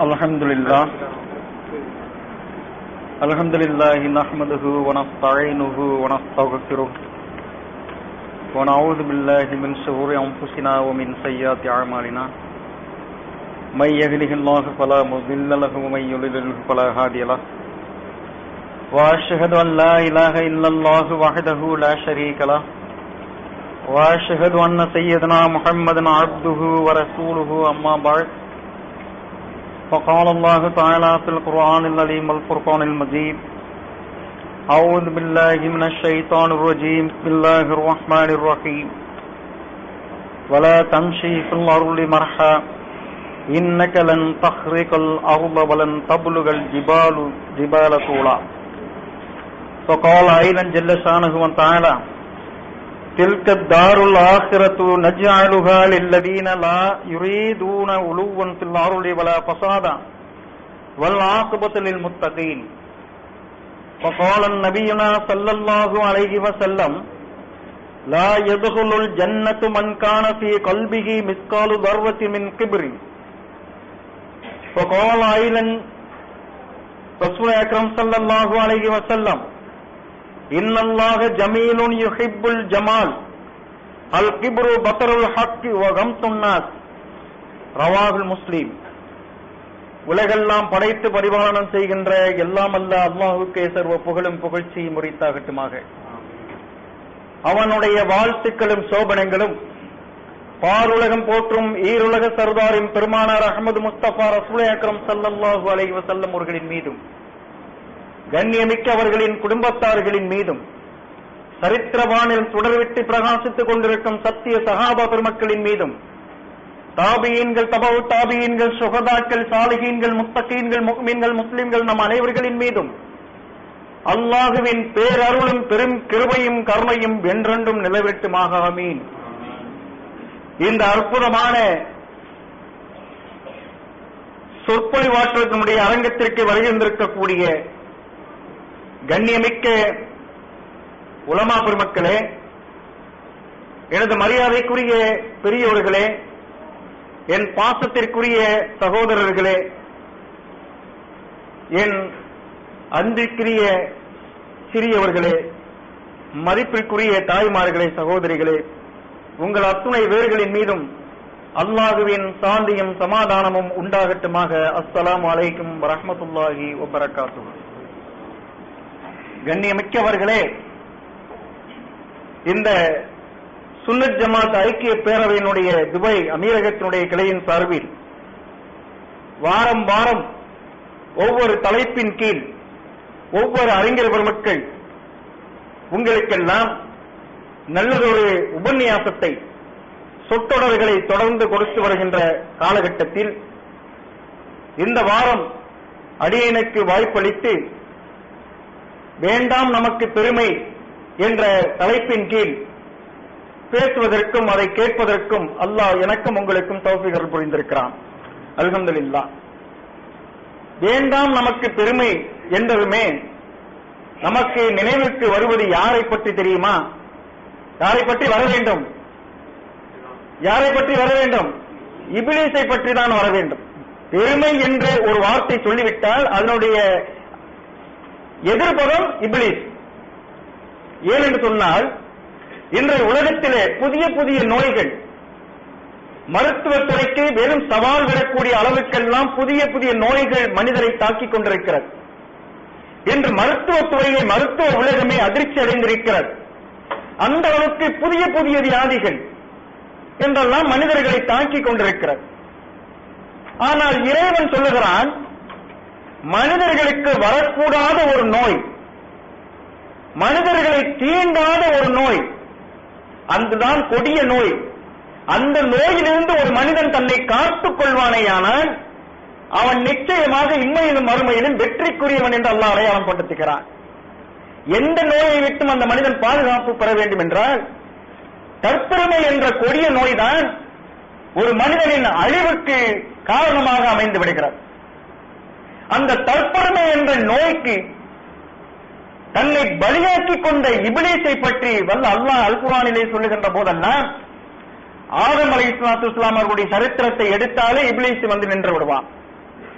الحمد لله الحمد لله نحمده ونستعينه ونستغفره ونعوذ بالله من شرور أنفسنا ومن سيئات أعمالنا من يهده الله فلا مضل له ومن يضلل فلا هادي له وأشهد أن لا إله إلا الله وحده لا شريك له وأشهد أن سيدنا محمدا عبده ورسوله أما بعد فقال الله تعالى في القرآن العظيم والفرقان المجيد أعوذ بالله من الشيطان الرجيم بسم الله الرحمن الرحيم ولا تمشي في الأرض مرحا إنك لن تخرق الأرض ولن تبلغ الجبال جبال طولا فقال أيضا جل شانه وتعالى تلك الدار الآخرة نجعلها للذين لا يريدون علوا في الأرض ولا فسادا والعاقبة للمتقين وقال النبينا صلى الله عليه وسلم لا يدخل الجنة من كان في قلبه مثقال ذرة من كبر وقال أيضا رسول أكرم صلى الله عليه وسلم إن الله جميل يحب الجمال الكبر بطر الحق وغمط الناس ரவாகுல் முஸ்லீம் உலகெல்லாம் படைத்து பரிபாலனம் செய்கின்ற எல்லாம் அல்ல அல்லாஹுக்கே சர்வ புகழும் புகழ்ச்சி முறித்தாகட்டுமாக அவனுடைய வாழ்த்துக்களும் சோபனங்களும் பாருலகம் போற்றும் ஈருலக சர்தாரின் பெருமானார் அகமது முஸ்தபா ரசூலை அக்ரம் சல்லல்லாஹு அலைஹி வஸல்லம் அவர்களின் மீதும் கண்ணியமிக்க அவர்களின் குடும்பத்தார்களின் மீதும் சரித்திரவானில் சுடர்விட்டு பிரகாசித்துக் கொண்டிருக்கும் சத்திய சகாபா பெருமக்களின் மீதும் தாபியீன்கள் தபவு தாபியீன்கள் சுகதாக்கள் சாலிகீன்கள் முத்தகீன்கள் முக்மீன்கள் முஸ்லிம்கள் நம் அனைவர்களின் மீதும் அல்லாஹுவின் பேரருளும் பெரும் கிருபையும் கருணையும் என்றென்றும் நிலவெட்டுமாக அமீன் இந்த அற்புதமான சொற்பொழிவாற்றத்தினுடைய அரங்கத்திற்கு வருகின்றிருக்கக்கூடிய கண்ணியமிக்க உலமா பெருமக்களே எனது மரியாதைக்குரிய பெரியோர்களே என் பாசத்திற்குரிய சகோதரர்களே என் அன்பிற்குரிய சிறியவர்களே மதிப்பிற்குரிய தாய்மார்களே சகோதரிகளே உங்கள் அத்துணை வேர்களின் மீதும் அல்லாஹுவின் சாந்தியும் சமாதானமும் உண்டாகட்டுமாக அஸ்ஸலாம் அலைக்கும் வரஹமத்துல்லாஹி வபரகாத்து கண்ணியமிக்கவர்களே இந்த சுன்னத் ஜமாத் ஐக்கிய பேரவையினுடைய துபை அமீரகத்தினுடைய கிளையின் சார்பில் வாரம் வாரம் ஒவ்வொரு தலைப்பின் கீழ் ஒவ்வொரு அறிஞர் பெருமக்கள் உங்களுக்கெல்லாம் நல்லதொரு உபன்யாசத்தை சொற்றொடர்களை தொடர்ந்து கொடுத்து வருகின்ற காலகட்டத்தில் இந்த வாரம் அடியனுக்கு வாய்ப்பளித்து வேண்டாம் நமக்கு பெருமை என்ற தலைப்பின் கீழ் பேசுவதற்கும் அதை கேட்பதற்கும் அல்லாஹ் எனக்கும் உங்களுக்கும் தௌஃபிகர் புரிந்திருக்கிறான் அல்ஹம்துலில்லா வேண்டாம் நமக்கு பெருமை என்றதுமே நமக்கு நினைவுக்கு வருவது யாரை பற்றி தெரியுமா யாரை பற்றி வர வேண்டும் யாரை பற்றி வர வேண்டும் இபிலிஸை பற்றி தான் வர வேண்டும் பெருமை என்று ஒரு வார்த்தை சொல்லிவிட்டால் அதனுடைய எதிர்பதம் இபிலிஸ் ஏனென்று சொன்னால் இன்றைய உலகத்திலே புதிய புதிய நோய்கள் மருத்துவத்துறைக்கு வெறும் சவால் விடக்கூடிய அளவுக்கெல்லாம் புதிய புதிய நோய்கள் மனிதரை தாக்கிக் கொண்டிருக்கிறது இன்று மருத்துவத்துறையை மருத்துவ உலகமே அதிர்ச்சி அடைந்திருக்கிறது அந்த அளவுக்கு புதிய புதிய வியாதிகள் என்றெல்லாம் மனிதர்களை தாக்கிக் கொண்டிருக்கிறது ஆனால் இறைவன் சொல்லுகிறான் மனிதர்களுக்கு வரக்கூடாத ஒரு நோய் மனிதர்களை தீண்டாத ஒரு நோய் அதுதான் கொடிய நோய் அந்த நோயிலிருந்து ஒரு மனிதன் தன்னை காத்துக் கொள்வானேயானால் அவன் நிச்சயமாக இம்மையிலும் மறுமையிலும் வெற்றிக்குரியவன் என்று அல்லாஹ் அடையாளம் படுத்துகிறான் எந்த நோயை விட்டும் அந்த மனிதன் பாதுகாப்பு பெற வேண்டும் என்றால் தற்பெருமை என்ற கொடிய நோய்தான் ஒரு மனிதனின் அழிவுக்கு காரணமாக அமைந்து விடுகிறது அந்த தற்பெருமை என்ற நோய்க்கு தன்னை பலியாக்கிக் கொண்ட இபிலேசை பற்றி வல்ல அல்லாஹ் அல்குரானிலே சொல்லுகின்ற போதெல்லாம் ஆதம் அலை இஸ்லாத்து இஸ்லாம் அவர்களுடைய சரித்திரத்தை எடுத்தாலே இபிலிஸ் வந்து நின்று விடுவான்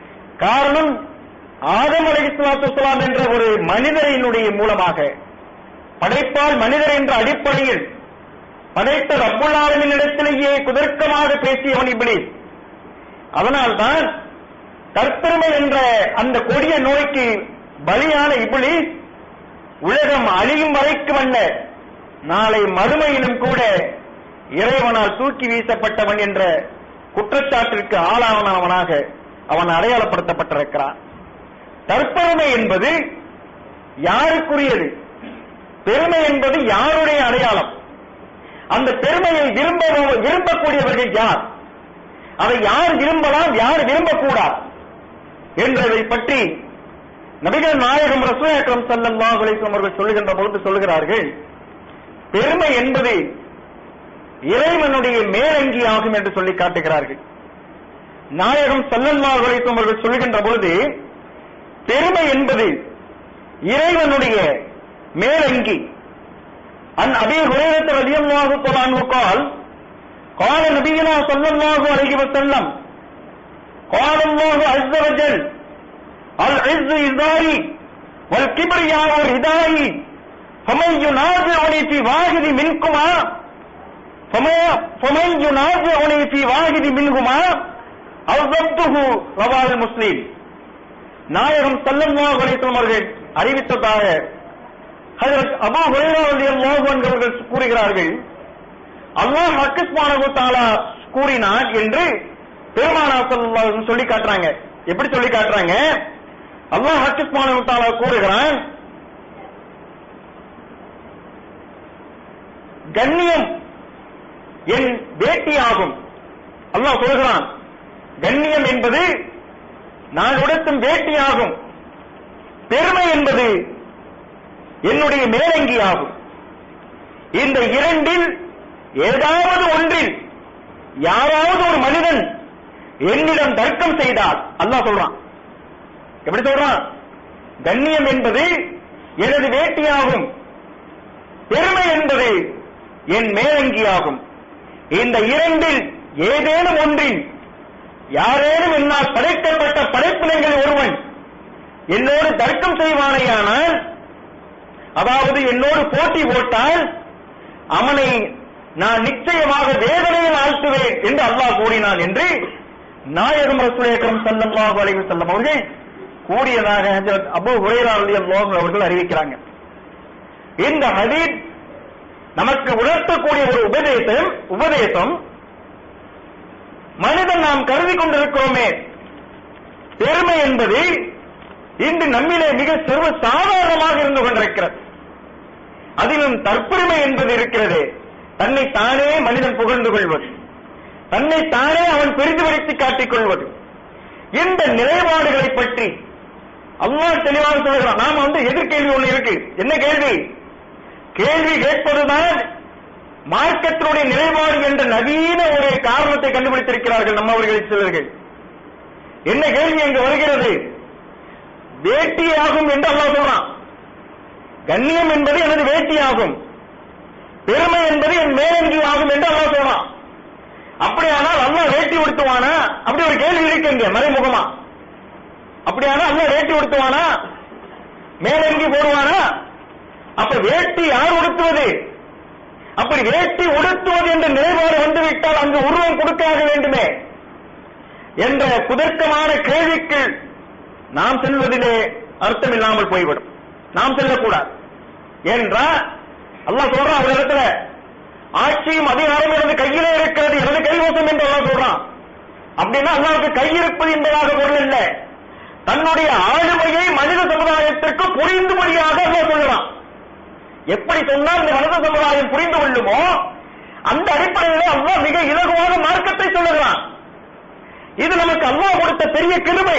காரணம் ஆதம் அலைஹிஸ்ஸலாத்து என்ற ஒரு மனிதரினுடைய மூலமாக படைப்பால் மனிதர் என்ற அடிப்படையில் படைத்த ரப்புல் ஆலமினிடத்திலேயே குதர்க்கமாக பேசியவன் இப்ளீஸ் அதனால்தான் தற்பெருமை என்ற அந்த கொடிய நோய்க்கு பலியான இப்ளீஸ் உலகம் அழியும் வரைக்கும் அல்ல நாளை மறுமையிலும் கூட இறைவனால் தூக்கி வீசப்பட்டவன் என்ற குற்றச்சாட்டிற்கு ஆளானவனாக அவன் அடையாளப்படுத்தப்பட்டிருக்கிறான் தற்பெருமை என்பது யாருக்குரியது பெருமை என்பது யாருடைய அடையாளம் அந்த பெருமையை விரும்ப விரும்பக்கூடியவர்கள் யார் அதை யார் விரும்பலாம் யார் விரும்பக்கூடாது என்றதை பற்றி நபிகள் நாயகம் ரசூலம் சல்லல்லாஹு அலைஹி வஸல்லம் அவர்கள் சொல்லுகின்ற பொழுது சொல்லுகிறார்கள் பெருமை என்பது இறைவனுடைய மேலங்கி ஆகும் என்று சொல்லி காட்டுகிறார்கள் நாயகம் சல்லல்லாஹு அலைஹி வஸல்லம் அவர்கள் சொல்லுகின்ற பொழுது பெருமை என்பது இறைவனுடைய மேலங்கி அன் அபி ஹுரைரத் ரலியல்லாஹு தஆலா அன்ஹு قال قال نبينا صلى الله عليه وسلم قال الله عز وجل العز إزاري والكبرياء ردائي فمن ينازعني في واحد منكما فما- فمن ينازعني في واحد منهما أوزبته رواه مسلم நாயகம் சல்லல்லாஹு அலைஹி வஸல்லம் அவர்கள் அறிவித்ததாக ஹஜரத் அபூ ஹுரைரா ரலியல்லாஹு அன்ஹு அவர்கள் கூறுகிறார்கள் அல்லாஹ் ஹக்கு சுப்ஹானஹு தஆலா கூறினான் என்று பெருமானா ஸல்லல்லாஹு அலைஹி வஸல்லம் சொல்லி காட்டுறாங்க எப்படி சொல்லி காட்டுறாங்க அல்லாஹ் ஹக்கு சுப்ஹானஹு தஆலா கூறுகிறான் கண்ணியம் என் வேட்டியாகும் அல்லாஹ் சொல்கிறான் கண்ணியம் என்பது நான் உடுத்தும் வேட்டியாகும் பெருமை என்பது என்னுடைய மேலங்கியாகும் இந்த இரண்டில் ஏதாவது ஒன்றில் யாராவது ஒரு மனிதன் என்னிடம் தர்க்கம் செய்தால் அல்லாஹ் சொல்றான் எப்படி சொல்றான் கண்ணியம் என்பது எனது வேட்டியாகும் பெருமை என்பது என் மேலங்கியாகும் இந்த இரண்டில் ஏதேனும் ஒன்றில் யாரேனும் என்னால் படைக்கப்பட்ட படைப்பினங்கள் ஒருவன் என்னோடு தர்க்கம் செய்வானேயானால் அதாவது என்னோடு போட்டி போட்டால் அவனை நான் நிச்சயமாக வேதனையில் ஆழ்த்துவேன் என்று அல்லாஹ் கூறினான் என்று நாயகம் ரசூலேக்கரம் ஸல்லல்லாஹு அலைஹி வஸல்லம் அவர்கள் கூறியதாக ஹஜ்ரத் அபூ ஹுரைரா ரலியல்லாஹு அவர்கள் அறிவிக்கிறாங்க இந்த ஹதீஸ் நமக்கு உணர்த்தக்கூடிய ஒரு உபதேசம் உபதேசம் மனிதன் நாம் கருதி கொண்டிருக்கிறோமே பெருமை என்பது இன்று நம்மிலே மிக சர்வ சாதாரணமாக இருந்து கொண்டிருக்கிறது அதிலும் தற்பெருமை என்பது இருக்கிறது தன்னை தானே மனிதன் புகழ்ந்து கொள்வது தன்னை தானே அவன் பெரிதுபடுத்தி காட்டிக் கொள்வது இந்த நிலைப்பாடுகளை பற்றி அல்லாஹ் தெளிவாக சொல்கிறான் நாம வந்து எதிர்கேள்வி ஒண்ணு இருக்கு என்ன கேள்வி கேள்வி கேட்பதுதான் மார்க்கத்தினுடைய நிலைப்பாடு என்ற நவீன ஒரு காரணத்தை கண்டுபிடித்திருக்கிறார்கள் நம்மவர்கள் சிலர்கள் என்ன கேள்வி அங்கு வருகிறது வேட்டியாகும் என்று அல்லாஹ் சொல்றான் கண்ணியம் என்பது எனது வேட்டியாகும் பெருமை என்பது என் மேலங்கி ஆகும் என்று அல்லாஹ் சொல்றான் அப்படியானால் அல்லாஹ் வேட்டி உடுத்துவானா அப்படி ஒரு கேள்வி இருக்கு இங்க மறைமுகமா அப்படியானால் அல்லாஹ் வேட்டி உடுத்துவானா மேலங்கி போடுவானா அப்ப வேட்டி யார் உடுத்துவது அப்படி வேட்டி உடுத்துவது என்ற நிலைப்பாடு வந்துவிட்டால் அங்கு உருவம் கொடுக்காக வேண்டுமே என்ற குதர்க்கமான கேள்விக்கு நாம் செல்வதிலே அர்த்தம் இல்லாமல் போய்விடும் நாம் செல்லக்கூடாது என்றால் அல்லாஹ் சொல்றான் ஒரு இடத்துல ஆட்சியும் அதிகாரம் எனது கையிலே இருக்கிறது எனது கைவசம் என்று அல்லாஹ் சொல்றான் அப்படின்னா அல்லாவுக்கு கை இருப்பது என்பதாக பொருள் இல்ல தன்னுடைய ஆளுமையை மனித சமுதாயத்திற்கு புரிந்துபடியாக அல்லாஹ் சொல்லுறான் எப்படி சொன்னால் இந்த மனித சமுதாயம் புரிந்து கொள்ளுமோ அந்த அடிப்படையில் அல்லாஹ் மிக இலகுவாக மார்க்கத்தை சொல்லுகிறான் இது நமக்கு அல்லாஹ் கொடுத்த பெரிய கிருமை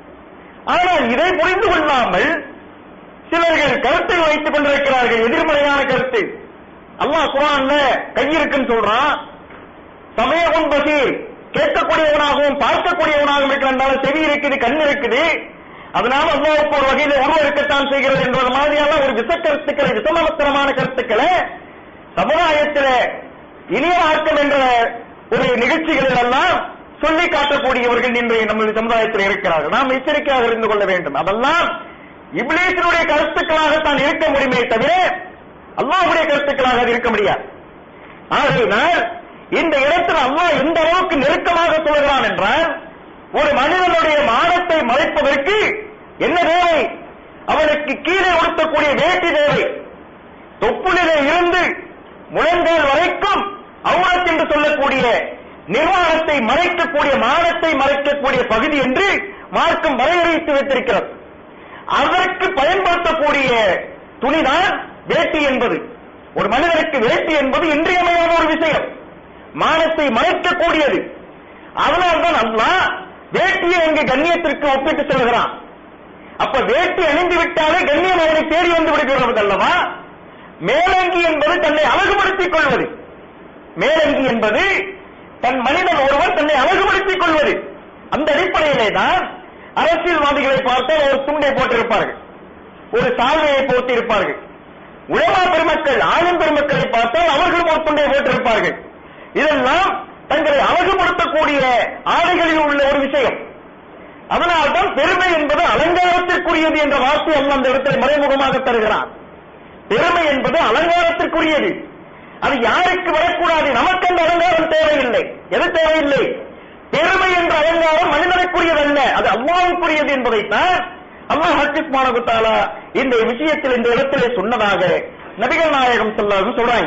ஆனால் இதை புரிந்து கொள்ளாமல் சிலர்கள் கருத்தை வைத்துக் கொண்டிருக்கிறார்கள் எதிர்மறையான கருத்து அல்லாஹ் குரான்ல கையிருக்குன்னு சொல்றான் சமயகுன் பசீர் கேட்கக்கூடியவனாகவும் பார்க்கக்கூடியவனாகவும் இருக்கிறனால செவி இருக்குது கண் இருக்குது அதனால அல்லாவுக்கு ஒரு வகையில உருவம் இருக்கத்தான் செய்கிறது என்ற மாதிரியான ஒரு விச கருத்துக்களை விசமத்தனமான கருத்துக்களை சமுதாயத்தில் இனிய மார்க்கம் என்ற ஒரு நிகழ்ச்சிகளில் எல்லாம் சொல்லி காட்டக்கூடியவர்கள் இன்றைய நமது சமுதாயத்தில் இருக்கிறார்கள் நாம் எச்சரிக்கையாக இருந்து கொள்ள வேண்டும் அதெல்லாம் இப்ளீசினுடைய கருத்துக்களாகத்தான் இருக்க முடியுமே தவிர அல்லாஹ்வுடைய கருத்துக்களாக அது இருக்க முடியாது ஆகையினால் இந்த இடத்தில் அல்லாஹ் எந்த அளவுக்கு நெருக்கமாக சொல்கிறான் என்றால் ஒரு மனிதனுடைய மானத்தை மறைப்பதற்கு என்ன தேவை அவனுக்கு கீழே உடுத்தக்கூடிய வேட்டி தேவை தொப்புளிலே இருந்து முழங்கால் வரைக்கும் அவுரத் என்று சொல்லக்கூடிய நிர்வாகத்தை மறைக்கக்கூடிய மானத்தை மறைக்கக்கூடிய பகுதி என்று மார்க்கம் வரையறைத்து வைத்திருக்கிறது அதற்கு பயன்படுத்தக்கூடிய துணிதான் வேட்டி என்பது ஒரு மனிதனுக்கு வேட்டி என்பது இன்றியமையாத ஒரு விஷயம் மானத்தை மறைக்கக்கூடியது அதனால்தான் அல்லாஹ் வேட்டியை அங்கு கண்ணியத்திற்கு ஒப்பிட்டு செல்கிறான் அப்ப வேட்டி அணிந்து விட்டாலே கண்ணியம் அவனை தேடி வந்து விடுகிறது அல்லவா மேலங்கி என்பது தன்னை அழகுபடுத்திக் கொள்வது மேலங்கி என்பது தன் மனிதன் ஒருவர் தன்னை அழகுபடுத்திக் கொள்வது அந்த அடிப்படையிலே தான் அரசியல்வாதிகளை பார்த்தால் ஒரு துண்டை போட்டிருப்பார்கள் ஒரு சால்வையை போட்டிருப்பார்கள் உலமா பெருமக்கள் ஆளும் பெருமக்களை பார்த்தால் அவர்களும் ஒரு துண்டை போட்டிருப்பார்கள் இதெல்லாம் தங்களை அழகுபடுத்தக்கூடிய ஆடைகளில் உள்ள ஒரு விஷயம் அதனால்தான் பெருமை என்பது அலங்காரத்திற்குரியது என்ற வார்த்தை அல்ல அந்த இடத்தில் மறைமுகமாக தருகிறான் பெருமை என்பது அலங்காரத்திற்குரியது அது யாருக்கு வரக்கூடாது நமக்கு அந்த அலங்காரம் தேவையில்லை எது தேவையில்லை பெருமை என்ற அலங்காரம் மனிதனுக்குரியதல்ல அது அல்லாவுக்குரியது என்பதைத்தான் அல்லாஹ் ஹக்கிஸ் மாணவத்தாலா இந்த விஷயத்தில் இந்த இடத்திலே சொன்னதாக நபிகள் நாயகம் சொல்லாது சொல்றாங்க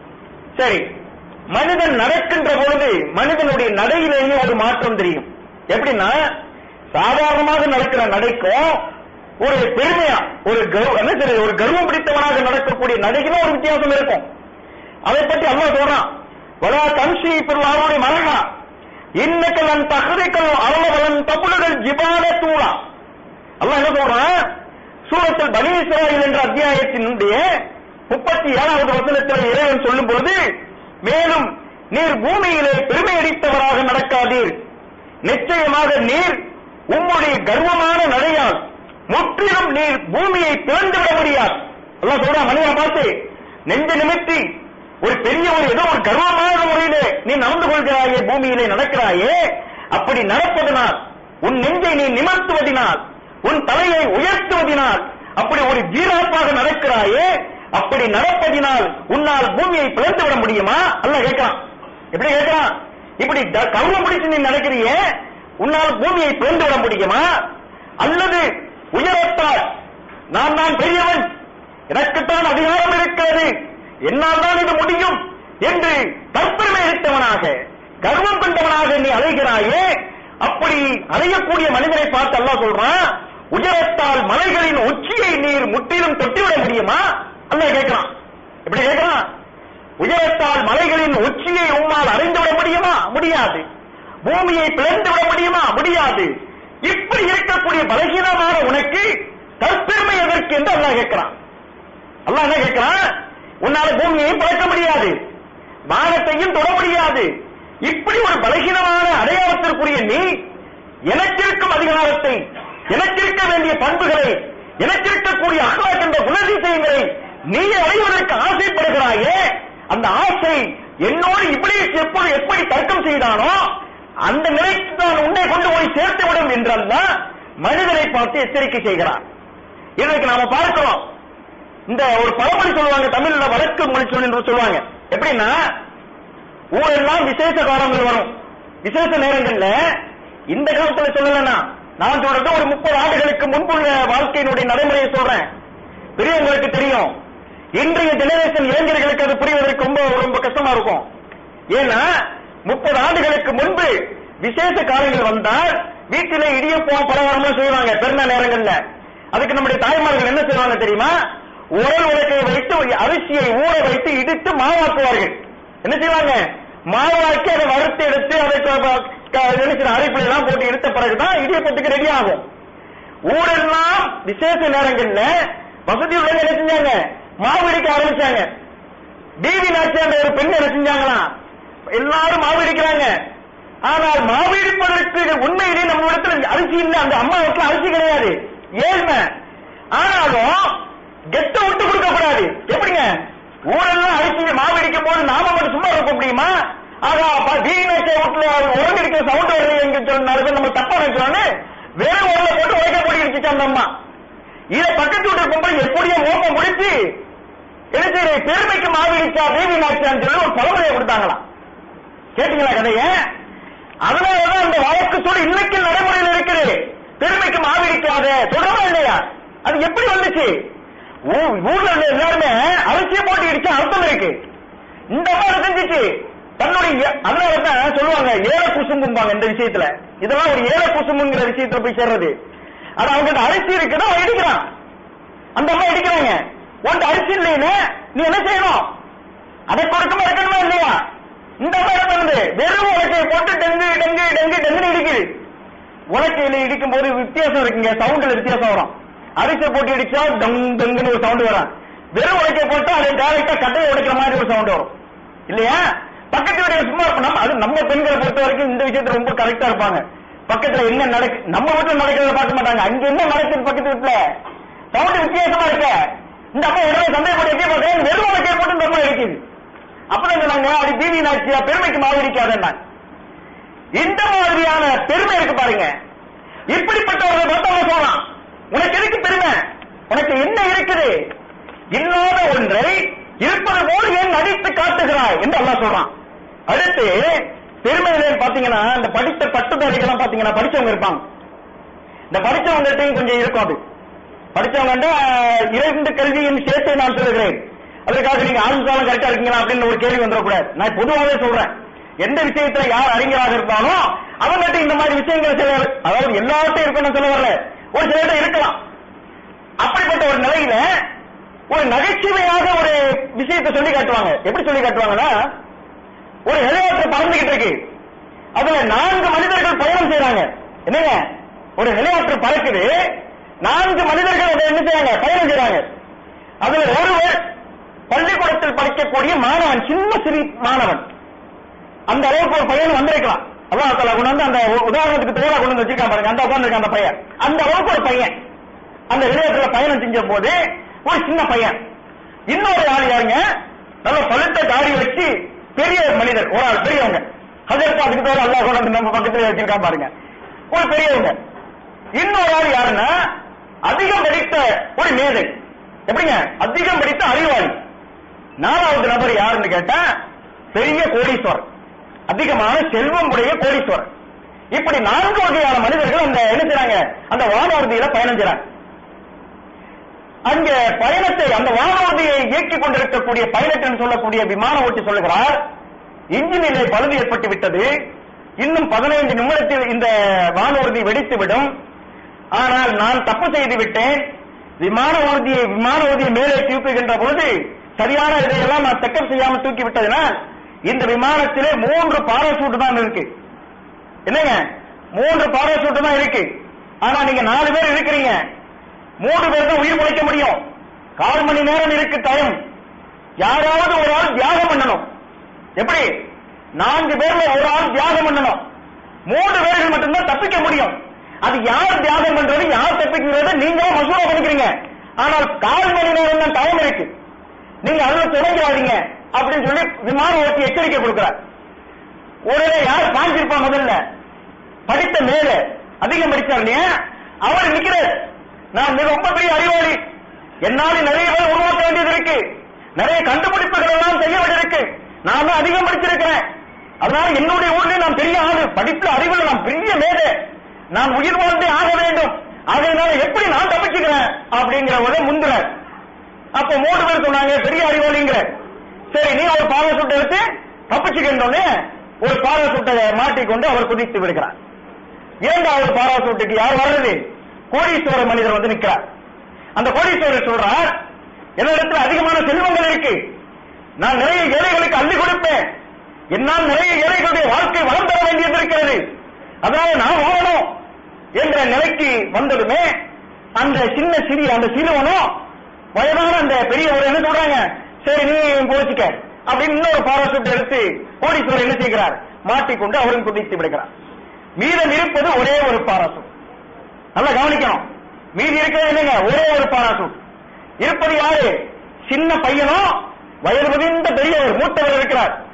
சரி மனிதன் நடக்கின்ற பொழுது மனிதனுடைய நடையிலேயே ஒரு மாற்றம் தெரியும் எப்படின்னா சாதாரணமாக நடக்கிற நடைக்கும் ஒரு பெருமையா ஒரு கர்வ- என்ன சரி ஒரு கர்வம் பிடித்தவனாக நடக்கக்கூடிய நடைக்கும் ஒரு வித்தியாசம் இருக்கும் அதை பற்றி அல்லாஹ் சொல்றான் வலா தம்சி பிறலாருடைய மரகா இன்னைக்கு நன் தகுதிகள் அளவலன் தப்புலகள் ஜிபால தூளா அல்லாஹ் என்ன சொல்றான் சூரத்தில் பனி இஸ்ராயில் என்ற அத்தியாயத்தினுடைய முப்பத்தி ஏழாவது வசனத்தில் இறைவன் சொல்லும் பொழுது மேலும் நீர் பூமியிலே பெருமை அடித்தவராக நடக்காதீர் நிச்சயமாக நீர் உம்முடைய கர்வமான நடையால் முற்றிலும் நீர் பூமியை பிளந்து விட முடியாது அல்லாஹ் சொல்றான் மனிதனை பார்த்து நெஞ்ச நிமித்தி ஒரு பெரிய ஒரு ஏதோ ஒரு கர்வமான முறையிலே நீ நடந்து கொள்கிறாயே பூமியிலே நடக்கிறாயே அப்படி நடப்பதனால் உன் நெஞ்சை நீ நிமர்த்துவதினால் உன் தலையை உயர்த்துவதினால் அப்படி ஒரு ஜீராப்பாக நடக்கிறாயே அப்படி நடப்பதினால் உன்னால் பூமியை பிளந்து விட முடியுமா அல்ல கேட்கிறான் எப்படி கேட்கிறான் இப்படி த- கர்வம் பிடிச்சு நீ நடக்கிறியே உன்னால் பூமியை பிளந்து விட முடியுமா அல்லது உயரத்தால் நான் நான் பெரியவன் எனக்குத்தான் அதிகாரம் இருக்கிறது என்னால் தான் இது முடியும் என்று தற்பெருமை எடுத்தவனாக கர்வம் கொண்டவனாக நீ அலைகிறாயே அப்படி அலையக்கூடிய மனிதனை பார்த்து அல்லாஹ் சொல்றான் உயரத்தால் மலைகளின் உச்சியை நீர் முற்றிலும் தொட்டிவிட முடியுமா அல்லாஹ் கேட்கிறான் எப்படி கேட்கிறான் உயரத்தால் மலைகளின் உச்சியை உம்மால் அறிந்து விட முடியுமா முடியாது பூமியை பிளந்து விட முடியுமா முடியாது இப்படி இருக்கக்கூடிய பலகீனமான உனக்கு தற்பெருமை எதற்கு என்று அல்லாஹ் கேட்கிறான் அல்லாஹ் என்ன கேட்கிறான் உன்னால பூமியை பிளக்க முடியாது வானத்தையும் தொட முடியாது இப்படி ஒரு பலகீனமான அடையாளத்திற்குரிய நீ எனக்கிருக்கும் அதிகாரத்தை எனக்கிருக்க வேண்டிய பண்புகளை எனக்கிருக்கக்கூடிய அகலாக் என்ற குணதிசயங்களை நீ அடைவதற்கு ஆசைப்படுகிறாயே அந்த ஆசை என்னோடு இப்படி எப்படி எப்படி தர்க்கம் செய்தானோ அந்த நிலைக்கு தான் உன்னை கொண்டு போய் சேர்த்து விடும் என்றெல்லாம் மனிதனை பார்த்து எச்சரிக்கை செய்கிறான் இதற்கு நாம பார்க்கிறோம் இந்த ஒரு பழமொழி சொல்லுவாங்க தமிழ்ல வழக்கு மொழி சொல் என்று சொல்லுவாங்க எப்படின்னா ஊரெல்லாம் விசேஷ காலங்கள் வரும் விசேஷ நேரங்கள்ல இந்த காலத்துல சொல்லலன்னா நான் சொல்றது ஒரு முப்பது ஆண்டுகளுக்கு முன்புள்ள வாழ்க்கையினுடைய நடைமுறையை சொல்றேன் பெரியவங்களுக்கு தெரியும் இன்றைய ஜெனரேஷன் இளைஞர்களுக்கு அது புரிவதற்கு ரொம்ப ரொம்ப கஷ்டமா இருக்கும் ஏன்னா முப்பது ஆண்டுகளுக்கு முன்பு விசேஷ காலங்கள் வந்தால் வீட்டிலே இடியப்பம் பலகாரம்லாம் செய்வாங்க பெருநாள் நேரங்கள்ல அதுக்கு நம்முடைய தாய்மார்கள் என்ன செய்வாங்க தெரியுமா உரல் உலக்கை வைத்து அரிசியை ஊற வைத்து இடித்து மாவாக்குவார்கள் என்ன செய்வாங்க மாவாக்கி அதை வறுத்து எடுத்து அதை க- க- க- என்ன செய்யணும், அரிப்பில எல்லாம் போட்டு எடுத்த பிறகுதான் இடியப்பத்துக்கு ரெடி ஆகும் ஊரெல்லாம் விசேஷ நேரங்கள்ல வசதி உள்ளவங்க என்ன செஞ்சாங்க மாவு இடிக்க ஆரம்பிச்சாங்க டிவி நாச்சியாண்ட ஒரு பெண் என்ன செஞ்சாங்களாம் எல்லாரும் மாவு இடிக்கிறாங்க ஆனால் மாவு இடிப்பதற்கு உண்மையிலே நம்ம இடத்துல அரிசி இல்ல அந்த அம்மா வீட்டுல அரிசி கிடையாது ஏழ்மை ஆனாலும் கெட்ட விட்டு கொடுக்க கூடாது எப்படிங்க ஊரெல்லாம் அரிசி மாவு இடிக்கும் போது நாம மட்டும் சும்மா இருக்க முடியுமா ஆகா வீணத்தை வீட்டுல உடம்பு இருக்கிற சவுண்ட் வருது எங்க சொன்னாரு நம்ம தப்பா நினைச்சோன்னு வேற உள்ள போட்டு உழைக்க போட்டு இடிச்சு அந்த அம்மா இத பக்கத்து வீட்டு பொம்பளை எப்படியோ மோப்பம் முடிச்சு எனக்கு பெருமைக்கு மாவிடிச்சா தேவி நாச்சியான்னு சொல்லி ஒரு பழமொழியை கொடுத்தாங்களாம் கேட்டீங்களா கதைய அதனாலதான் அந்த வழக்கு சொல்லி இன்னைக்கு நடைமுறையில் இருக்குது பெருமைக்கு மாவிடிக்காத தொடரமா இல்லையா அது எப்படி வந்துச்சு ஊ- ஊர்ல உள்ள எல்லாருமே அரிசியை போட்டு இடிச்சா அர்த்தம் இருக்கு இந்த மாதிரி செஞ்சுச்சு தன்னுடைய அதனாலதான் சொல்லுவாங்க ஏழ குசும்பும்பாங்க இந்த விஷயத்துல இதெல்லாம் ஒரு ஏழ குசும்புங்கிற விஷயத்துல போய் சேர்றது அது அவங்ககிட்ட அரிசி இருக்குதோ அவன் இடிக்கிறான் அந்த அம்மா இடிக்கிறாங்க உன்கிட்ட அரிசி இல்லைன்னு நீ என்ன செய்யணும் அதை கொடுக்கமா இருக்கணுமா இல்லையா இந்த அம்மா என்ன பண்ணுது வெறும் உலக்கையை போட்டு டெங்கு டெங்கு டெங்கு டெங்குன்னு இடிக்குது உலக்கையில இடிக்கும் போது வித்தியாசம் இருக்குங்க சவுண்ட்ல வித்தியாசம் வரும் அரிசியை போட்டு இடிச்சா டங் டங்குன்னு ஒரு சவுண்ட் வரும் வெறும் உலக்கையை போட்டு அது டேரக்டா கட்டையை உடைக்கிற மாதிரி ஒரு சவுண்ட் வரும் இல்லையா பக்கத்து வீட்டுல சும்மா இருப்போம். நம்ம அது நம்ம பெண்களை பொறுத்த வரைக்கும் இந்த விஷயத்துல ரொம்ப கரெக்டா இருப்பாங்க பக்கத்துல என்ன நடக்கு நம்ம வீட்டுல நடக்கிறத பார்க்க மாட்டாங்க அங்க என்ன நடக்குது பக்கத்து வீட்டுல சவுண்ட் வித்தியாசமா இருக்க இந்த அம்மா உடனே சந்தேகப்பட்டு எப்படி பார்த்தேன் வெறும் உலக்கையை போட்டு இந்த அம்மா இருக்குது அப்பதான் சொன்னாங்க அது பீதி நாச்சியா பெருமைக்கு மாவடிக்காதன்னாங்க இந்த மாதிரியான பெருமை இருக்கு பாருங்க இப்படிப்பட்டவர்கள் மத்தவங்க சொல்லலாம் உனக்கு எதுக்கு பெருமை உனக்கு என்ன இருக்குது இல்லாத ஒன்றை இருப்பது போல் ஏன் நடித்து காட்டுகிறாய் என்று அல்லாஹ் சொல்றான் அடுத்து பெருமையில பாத்தீங்கன்னா இந்த படித்த பட்டதாரிகள்லாம் பாத்தீங்கன்னா படிச்சவங்க இருப்பாங்க இந்த படிச்சவங்கள்ட்டையும் கொஞ்சம் இருக்கும் அது படிச்சவங்க இரண்டு கல்வியின் சேர்த்து நான் சொல்லுகிறேன் அதற்காக நீங்க ஆரம்பிச்சாலும் கரெக்டா இருக்கீங்களா அப்படின்னு ஒரு கேள்வி வந்துடக்கூடாது நான் பொதுவாகவே சொல்றேன் எந்த விஷயத்துல யார் அறிஞராக இருப்பானோ அவங்ககிட்ட இந்த மாதிரி விஷயங்கள் சில அதாவது எல்லார்ட்டும் இருக்கணும்னு சொல்ல வரல ஒரு சிலர்கிட்ட இருக்கலாம் அப்படிப்பட்ட ஒரு நிலையில ஒரு நகைச்சுவையாக ஒரு விஷயத்தை சொல்லி காட்டுவாங்க எப்படி சொல்லி காட்டுவாங்கன்னா ஒரு ஹெலிகாப்டர் பறந்துகிட்டு இருக்கு அதுல நான்கு மனிதர்கள் பயணம் செய்றாங்க என்னங்க ஒரு ஹெலிகாப்டர் பறக்குது நான்கு மனிதர்கள் அதை என்ன செய்றாங்க பயணம் செய்றாங்க அதுல ஒருவர் பள்ளிக்கூடத்தில் படிக்கக்கூடிய மாணவன் சின்ன சிறு மாணவன் அந்த அளவுக்கு ஒரு பையன் வந்திருக்கலாம் அல்லாஹ் தஆலா கொண்டு வந்து அந்த உ- உதாரணத்துக்கு தோழா கொண்டு வந்து வச்சிருக்கான் பாருங்க அந்த உட்கார்ந்து அந்த பையன் அந்த அளவுக்கு ஒரு பையன் அந்த விளையாட்டுல பயணம் செஞ்ச போது ஒரு சின்ன பையன் இன்னொரு ஆள் யாருங்க நல்ல பழுத்த தாடி வச்சு பெரிய மனிதர் ஒரு ஆள் பெரியவங்க ஹஜரத் அதுக்கு பேர் அல்லாஹ் கொண்டு வந்து நம்ம பக்கத்துல வச்சிருக்கான் பாருங்க ஒரு பெரியவங்க இன்னொரு ஆள் யாருன்னா அதிகம் படித்த ஒரு மேதை எப்படிங்க அதிகம் படித்த அறிவாளி நாலாவது நபர் யாருன்னு கேட்டா பெரிய கோடீஸ்வரர் அதிகமான செல்வம் உடைய கோடீஸ்வரர் இப்படி நான்கு வகையான மனிதர்கள் அந்த என்ன செய்றாங்க அந்த வானூர்தியில பயணம் செய்றாங்க அங்க பயணத்தை அந்த வானூர்தியை இயக்கிக் கொண்டிருக்கக்கூடிய பைலட் என்று சொல்லக்கூடிய விமான ஓட்டி சொல்லுகிறார் இன்ஜினிலே பழுது ஏற்பட்டு விட்டது இன்னும் பதினைந்து நிமிடத்தில் இந்த வானூர்தி வெடித்துவிடும் ஆனால் நான் தப்பு செய்து விட்டேன் விமான ஊர்தியை விமான ஊர்தியை மேலே தூக்குகின்ற பொழுது சரியான இதையெல்லாம் நான் செக்கப் செய்யாமல் தூக்கி விட்டதினால் இந்த விமானத்திலே மூன்று பாராசூட் தான் இருக்கு என்னங்க மூன்று பாராசூட் தான் இருக்கு ஆனா நீங்க நாலு பேர் இருக்கிறீங்க மூணு பேர் தான் உயிர் பிழைக்க முடியும் கால் மணி நேரம் இருக்கு டைம் யாராவது ஒரு ஆள் தியாகம் பண்ணணும் எப்படி நான்கு பேர்ல ஒரு ஆள் தியாகம் பண்ணணும் மூணு பேர்கள் மட்டும்தான் தப்பிக்க முடியும் அது யார் தியாகம் பண்றது யார் தப்பிக்கிறது நீங்க மசூரா பண்ணிக்கிறீங்க ஆனால் கால் மணி நேரம் தான் டைம் இருக்கு நீங்க அதுல தொடங்கிறாதீங்க அப்படின்னு சொல்லி விமான ஓட்டி எச்சரிக்கை கொடுக்கிறார் ஒருவேளை யார் பாஞ்சிருப்பா முதல்ல படித்த மேல அதிகம் படிச்சார் இல்லையா அவர் நிக்கிறார் நான் மிக ரொம்ப பெரிய அறிவாளி என்னால நிறைய பேர் உருவாக்க வேண்டியது இருக்கு நிறைய கண்டுபிடிப்புகள் எல்லாம் செய்ய வேண்டியிருக்கு நான் தான் அதிகம் படிச்சிருக்கிறேன் அதனால என்னுடைய ஊர்ல நான் பெரிய ஆளு படிப்புல அறிவுல நான் பெரிய மேதை நான் உயிர் வாழ்ந்தே ஆக வேண்டும் அதனால எப்படி நான் தப்பிச்சுக்கிறேன் அப்படிங்கிற ஒரு முந்துறார் அப்ப மூணு பேர் சொன்னாங்க பெரிய அறிவாளிங்கிற சரி நீ ஒரு பாராசூட்டை எடுத்து தப்பிச்சுக்கின்றோன்னு ஒரு பாராசூட்டை மாட்டிக்கொண்டு அவர் குதித்து விடுகிறார் இரண்டாவது பாராசூட்டுக்கு யார் வர்றது கோடீஸ்வர மனிதர் வந்து நிற்கிறார் அந்த கோடீஸ்வரர் சொல்றார் என்னிடத்தில் அதிகமான செல்வங்கள் இருக்கு நான் நிறைய ஏழைகளுக்கு அள்ளி கொடுப்பேன் என்னால் நிறைய ஏழைகளுடைய வாழ்க்கை வளம் பெற வேண்டியது இருக்கிறது அதனால நான் வாழணும் என்ற நிலைக்கு வந்ததுமே அந்த சின்ன சிறிய அந்த சிறுவனும் வயதான அந்த பெரியவர் என்ன சொல்றாங்க சரி நீ போச்சுக்க அப்படின்னு இன்னொரு பாராசூட் எடுத்து கோடீஸ்வரர் என்ன செய்கிறார் மாட்டிக்கொண்டு அவரும் குதித்து விடுகிறார் மீதம் இருப்பது ஒரே ஒரு பாராசூட் நல்லா கவனிக்கணும் மீதி இருக்கிறது என்னங்க ஒரே ஒரு பாராசூட் இருப்பது யாரு சின்ன பையனும் வயது முதிர்ந்த பெரியவர் மூத்தவர் இருக்கிறார்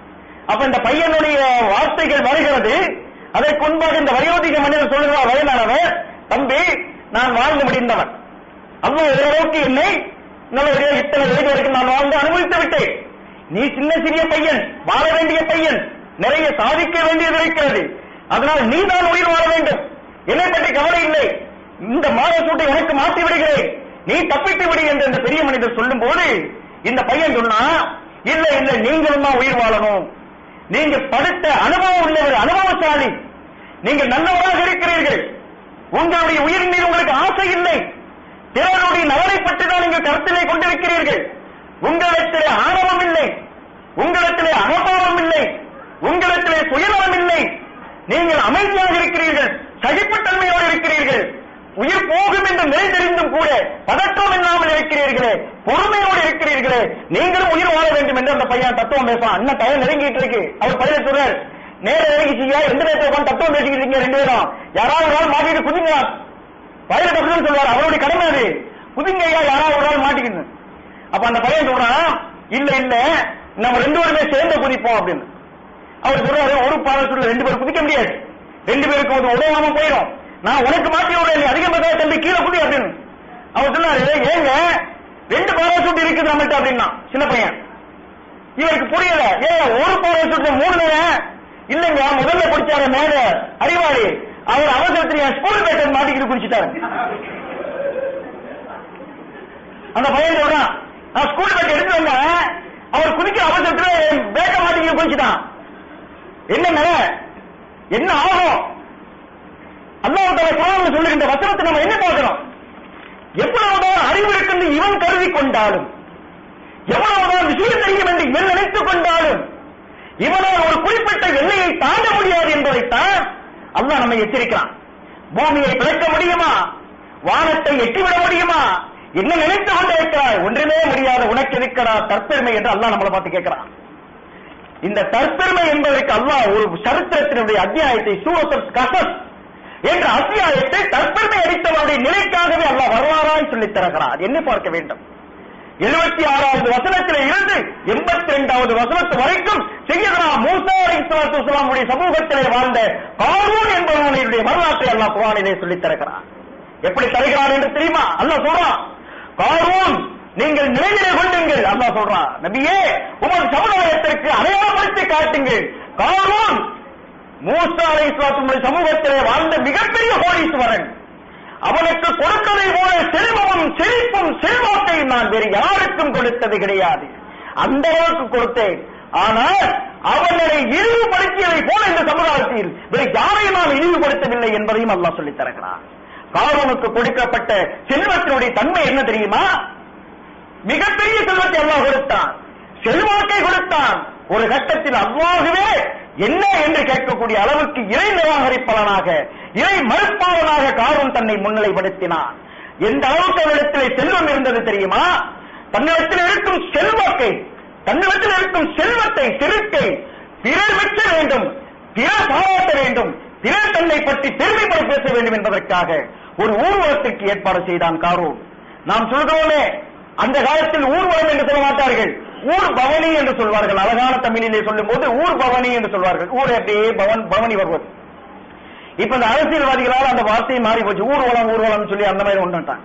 அப்ப இந்த பையனுடைய வார்த்தைகள் வருகிறது அதற்கு முன்பாக இந்த வயோதிக மனிதன் சொல்லுகிறார் வயதானவர் தம்பி நான் வாழ்ந்து முடிந்தவன் அல்லாஹ் ஓரளவுக்கு என்னை நல்லபடியாக இத்தனை வயது வரைக்கும் நான் வாழ்ந்து அனுபவித்து விட்டேன் நீ சின்ன சிறிய பையன் வாழ வேண்டிய பையன் நிறைய சாதிக்க வேண்டியது இருக்கிறது அதனால் நீ தான் உயிர் வாழ வேண்டும் என்னை பற்றி கவலை இல்லை இந்த மாத சூட்டை உனக்கு மாற்றி விடுகிறேன் நீ தப்பித்து விடு என்று இந்த பெரிய மனிதர் சொல்லும் போது இந்த பையன் சொன்னா இல்ல இல்ல நீங்களும் தான் உயிர் வாழணும் நீங்க படுத்த அனுபவம் உள்ளவர் அனுபவசாலி நீங்கள் நல்லவராக இருக்கிறீர்கள் உங்களுடைய உயிரின் மீது உங்களுக்கு ஆசை இல்லை பிறருடைய நலனை பற்றி தான் நீங்கள் கருத்திலே கொண்டிருக்கிறீர்கள் உங்களிடத்திலே ஆணவம் இல்லை உங்களிடத்திலே அகபாவம் இல்லை உங்களிடத்திலே சுயநலம் இல்லை நீங்கள் அமைதியாக இருக்கிறீர்கள் சகிப்புத்தன்மையோடு இருக்கிறீர்கள் உயிர் போகும் என்று நிலை தெரிந்தும் கூட பதற்றம் இல்லாமல் இருக்கிறீர்களே பொறுமையோடு இருக்கிறீர்களே நீங்களும் உயிர் வாழ வேண்டும் என்று அந்த பையன் தத்துவம் பேசுவான் அண்ணன் டயம் நெருங்கிட்டு இருக்கு அவர் பதில சொல்றார் நேர நெருங்கிச்சியா ரெண்டு நேரத்தை உட்காந்து தத்துவம் பேசிக்கிட்டு இருக்கீங்க ரெண்டு பேரும் யாராவது ஒரு ஆள் மாட்டிட்டு குதிங்க பையன் டாக்டர் சொல்வார் அவருடைய கடமை அது குதிங்க ஐயா யாராவது ஒரு ஆள் மாட்டிக்கணும் அப்ப அந்த பையன் சொல்றான் இல்ல இல்ல நம்ம ரெண்டு பேருமே சேர்ந்து குதிப்போம் அப்படின்னு அவர் சொல்றாரு ஒரு பாராசூட்ல ரெண்டு பேரும் குதிக்க முடியாது ரெண்டு பேருக்கு அது உதவாம போயிடும் நான் உனக்கு மாத்தி விடுறேன் நீ அதிகம் பேசாத தம்பி கீழே குதி அப்படின்னு அவர் சொன்னாரு ஏங்க ரெண்டு பாராசூட் இருக்குது நம்மகிட்ட அப்படின்னா சின்ன பையன் இவருக்கு புரியல ஏன் ஒரு பாராசூட்ல மூணு நேரம் இல்லங்க முதல்ல குடிச்சாரு மேல அறிவாளி அவர் அவசரத்துல என் ஸ்கூல் பேட்டர் மாட்டிக்கிட்டு குடிச்சிட்டாரு அந்த பையன் சொல்றான் நான் ஸ்கூல் பேட்டர் எடுத்து வந்தேன் அவர் குதிக்கிற அவசரத்துல பேக்க மாட்டிக்கிட்டு குடிச்சிட்டான் என்னங்க என்ன ஆகும் அல்லாஹ் குரான் சொல்லுகின்ற வசனத்தை நம்ம என்ன பார்க்கிறோம் எவ்வளவுதான் அறிவு இருக்குன்னு இவன் கருதி கொண்டாலும் எவ்வளவுதான் விஷயம் தெரியும் என்று இவன் நினைத்துக் கொண்டாலும் இவனால் ஒரு குறிப்பிட்ட எல்லையை தாண்ட முடியாது என்பதைத்தான் அல்லாஹ் நம்மை எச்சரிக்கிறான் பூமியை பிளக்க முடியுமா வானத்தை எட்டிவிட முடியுமா என்ன நினைத்து கொண்டிருக்கிறாய் ஒன்றுமே முடியாத உனக்கு இருக்கிறா தற்பெருமை என்று அல்லாஹ் நம்மளை பார்த்து கேட்கிறான் இந்த தற்பெருமை என்பதற்கு அல்லாஹ் ஒரு சரித்திரத்தினுடைய அத்தியாயத்தை சூரத்தர் கசஸ் என்ற அத்தியாயத்தை தற்பெருமை அடித்தவருடைய நிலைக்காகவே அல்லாஹ் வரலாறாய் சொல்லித் தருகிறார் என்ன பார்க்க வேண்டும் எழுபத்தி ஆறாவது வசனத்தில் இருந்து எண்பத்தி இரண்டாவது வசனத்து வரைக்கும் செய்யதா மூசா அலி இஸ்லாத்துடைய சமூகத்திலே வாழ்ந்த காரூன் என்பவனுடைய வரலாற்றை அல்லாஹ் குரானிலே சொல்லித் தருகிறார் எப்படி தருகிறார் என்று தெரியுமா அல்லாஹ் சொல்றான் காரூன் நீங்கள் நினைவிலே கொண்டுங்கள் அல்லாஹ் சொல்றான் நபியே உமது சமுதாயத்திற்கு அடையாளப்படுத்தி காட்டுங்கள் காரூன் மூசா அலை இஸ்லாத்துடைய சமூகத்திலே வாழ்ந்த மிகப்பெரிய கோடீஸ்வரன் அவனுக்கு கொடுத்ததை போல செல்வமும் செழிப்பும் செல்வாக்கையும் நான் வேறு யாருக்கும் கொடுத்தது கிடையாது அந்த அளவுக்கு கொடுத்தேன் ஆனால் அவனை இழிவுபடுத்தியதை போல இந்த சமுதாயத்தில் வேறு யாரையும் நான் இழிவுபடுத்தவில்லை என்பதையும் அல்லாஹ் சொல்லித் தருகிறான் காரனுக்கு கொடுக்கப்பட்ட செல்வத்தினுடைய தன்மை என்ன தெரியுமா மிகப்பெரிய செல்வத்தை அல்லாஹ் கொடுத்தான் செல்வாக்கை கொடுத்தான் ஒரு கட்டத்தில் அல்லாகவே என்ன என்று கேட்கக்கூடிய அளவுக்கு இறை நிராகரிப்பாளனாக இறை மறுப்பாளனாக காரும் தன்னை முன்னிலைப்படுத்தினான் எந்த அளவுக்கு அவரிடத்திலே செல்வம் இருந்தது தெரியுமா தன்னிடத்தில் இருக்கும் செல்வாக்கை தன்னிடத்தில் இருக்கும் செல்வத்தை செருக்கை பிறர் வெற்ற வேண்டும் பிறர் பாராட்ட வேண்டும் பிறர் தன்னை பற்றி பெருமைப்பட பேச வேண்டும் என்பதற்காக ஒரு ஊர்வலத்திற்கு ஏற்பாடு செய்தான் காரூன் நாம் சொல்கிறோமே அந்த காலத்தில் ஊர்வலம் என்று சொல்ல மாட்டார்கள் ஊர் பவனி என்று சொல்வார்கள் அழகான தமிழிலே சொல்லும் போது ஊர் பவனி என்று சொல்வார்கள் ஊர் அப்படியே பவன் பவனி வருவது இப்ப இந்த அரசியல்வாதிகளால் அந்த வார்த்தையை மாறி போச்சு ஊர்வலம் ஊர்வலம் சொல்லி அந்த மாதிரி ஒன்றுட்டான்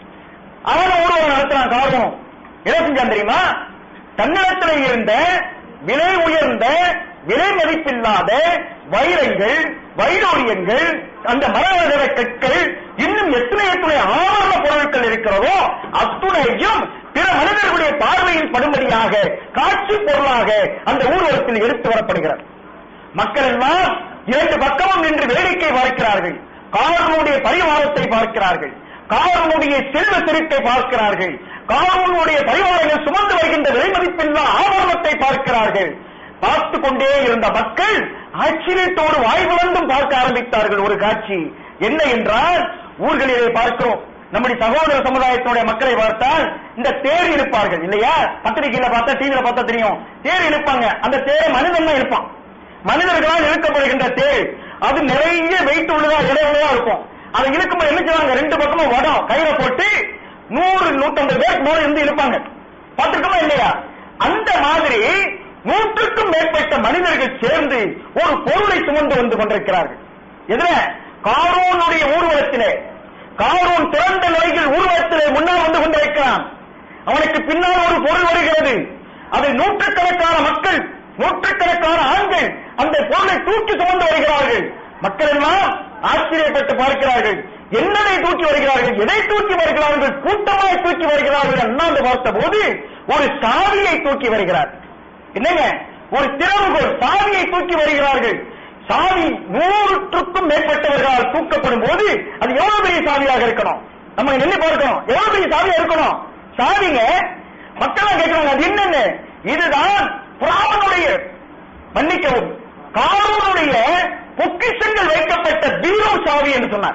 அவன் ஊர்வலம் நடத்துறான் காரணம் என்ன செஞ்சான் தெரியுமா தன்னிடத்தில் இருந்த விலை உயர்ந்த விலை மதிப்பில்லாத வைரங்கள் வைடூரியங்கள் அந்த மரவதர கற்கள் இன்னும் எத்தனை எத்தனை ஆவரண பொருட்கள் இருக்கிறதோ அத்துணையும் பிற மனிதர்களுடைய பார்வையில் படும்படியாக காட்சி பொருளாக அந்த ஊர்வலத்தில் எடுத்து வரப்படுகிறது மக்கள் எல்லாம் இரண்டு பக்கமும் நின்று வேடிக்கை பார்க்கிறார்கள் காரனுடைய பரிவாரத்தை பார்க்கிறார்கள் காரனுடைய செல்வ செருக்கை பார்க்கிறார்கள் காரனுடைய பரிவாரங்கள் சுமந்து வருகின்ற விலைமதிப்பில்லா ஆவரணத்தை பார்க்கிறார்கள் பார்த்து கொண்டே இருந்த மக்கள் ஆச்சரியத்தோடு வாய் வளர்ந்தும் பார்க்க ஆரம்பித்தார்கள் ஒரு காட்சி என்ன என்றால் ஊர்களிலே பார்க்கிறோம் நம்முடைய சகோதர சமுதாயத்தினுடைய மக்களை பார்த்தால் இந்த தேர் இருப்பார்கள் இல்லையா பத்திரிகையில பார்த்தா டிவியில பார்த்தா தெரியும் தேர் இழுப்பாங்க அந்த தேர் மனிதன் தான் இருப்பான் மனிதர்களால் இழுக்கப்படுகின்ற தேர் அது நிறைய வெயிட் உள்ளதா இடைவெளியா இருக்கும் அதை இழுக்கும்போது என்ன செய்வாங்க ரெண்டு பக்கமும் வடம் கையில போட்டு நூறு நூற்றம்பது பேர் மேல இருந்து இழுப்பாங்க பார்த்திருக்கோமா இல்லையா அந்த மாதிரி நூற்றுக்கும் மேற்பட்ட மனிதர்கள் சேர்ந்து ஒரு பொருளை சுமந்து வந்து கொண்டிருக்கிறார்கள் எதுல காரோனுடைய ஊர்வலத்திலே காரோன் திறந்த நிலையில் ஊர்வலத்திலே முன்னால் வந்து கொண்டிருக்கிறான் அவனுக்கு பின்னால் ஒரு பொருள் வருகிறது அதை நூற்றுக்கணக்கான மக்கள் நூற்றுக்கணக்கான ஆண்கள் அந்த பொருளை தூக்கி சுமந்து வருகிறார்கள் மக்கள் எல்லாம் ஆச்சரியப்பட்டு பார்க்கிறார்கள் என்னதை தூக்கி வருகிறார்கள் எதை தூக்கி வருகிறார்கள் கூட்டமாய் தூக்கி வருகிறார்கள் அண்ணாந்து பார்த்த போது ஒரு சாவியை தூக்கி வருகிறார் என்னங்க ஒரு திறவுகோல் சாவியை தூக்கி வருகிறார்கள் சாவி நூற்றுக்கும் மேற்பட்டவர்களால் தூக்கப்படும் போது அது எவ்வளவு பெரிய சாவியாக இருக்கணும் நம்ம நின்று பார்க்கணும் எவ்வளவு பெரிய சாவியா இருக்கணும் சாவிங்க மக்கள் கேட்கிறாங்க அது என்னன்னு இதுதான் புறாவனுடைய மன்னிக்கவும் காரூனுடைய பொக்கிஷங்கள் வைக்கப்பட்ட பீரோ சாவி என்று சொன்னார்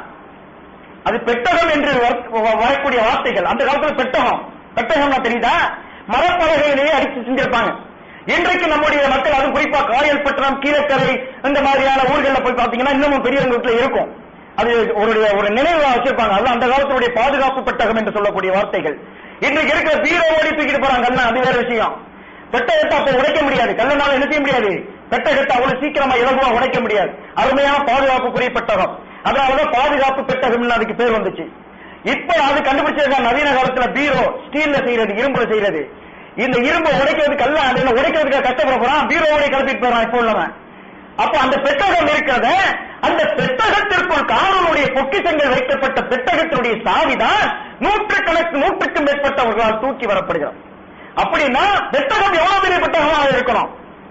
அது பெட்டகம் என்று வர- வரக்கூடிய வார்த்தைகள் அந்த காலத்துல பெட்டகம் பெட்டகம்னா தெரியுதா மரப்பலகையிலேயே அடிச்சு செஞ்சிருப்பாங்க இன்றைக்கு நம்முடைய மக்கள் அது குறிப்பா காயல்பட்டினம் கீழக்கரை இந்த மாதிரியான ஊர்கள்ல போய் பாத்தீங்கன்னா இன்னமும் பெரியவங்க வீட்டுல இருக்கும் அது ஒரு ஒரு நினைவா வச்சிருப்பாங்க அது அந்த காலத்துடைய பாதுகாப்பு பெட்டகம் என்று சொல்லக்கூடிய வார்த்தைகள் இன்றைக்கு இருக்கிற பீரோ ஓடி தூக்கிட்டு போறாங்க அண்ணா அது வேற விஷயம் பெட்டகத்தை அப்ப உடைக்க முடியாது கல்லனால என்ன செய்ய முடியாது பெட்டகத்தை அவ்வளவு சீக்கிரமா இலகுவா உடைக்க முடியாது அருமையான பாதுகாப்புக்குரிய பெட்டகம் அதனாலதான் பாதுகாப்பு பெட்டகம் அதுக்கு பேர் வந்துச்சு இப்ப அது கண்டுபிடிச்சிருக்காங்க நவீன காலத்துல பீரோ ஸ்டீல்ல செய்யறது இரும்புல செய்யறது இந்த இரும்பை உடைக்கிறது கல்ல அதுல உடைக்கிறதுக்கு கஷ்டப்பட போறான் பீரோவோட கிளப்பிட்டு போறான் இப்போ உள்ளவன் அப்ப அந்த பெட்டகம் இருக்கிறத அந்த பெட்டகத்திற்குள் காவலுடைய பொக்கிஷங்கள் வைக்கப்பட்ட பெட்டகத்தினுடைய சாவிதான் நூற்றுக்கணக்கு நூற்றுக்கும் மேற்பட்டவர்களால் தூக்கி வரப்படுகிறது அப்படின்னா பெட்டகம் எவ்வளவு பெரிய பெட்டகமாக இருக்கணும்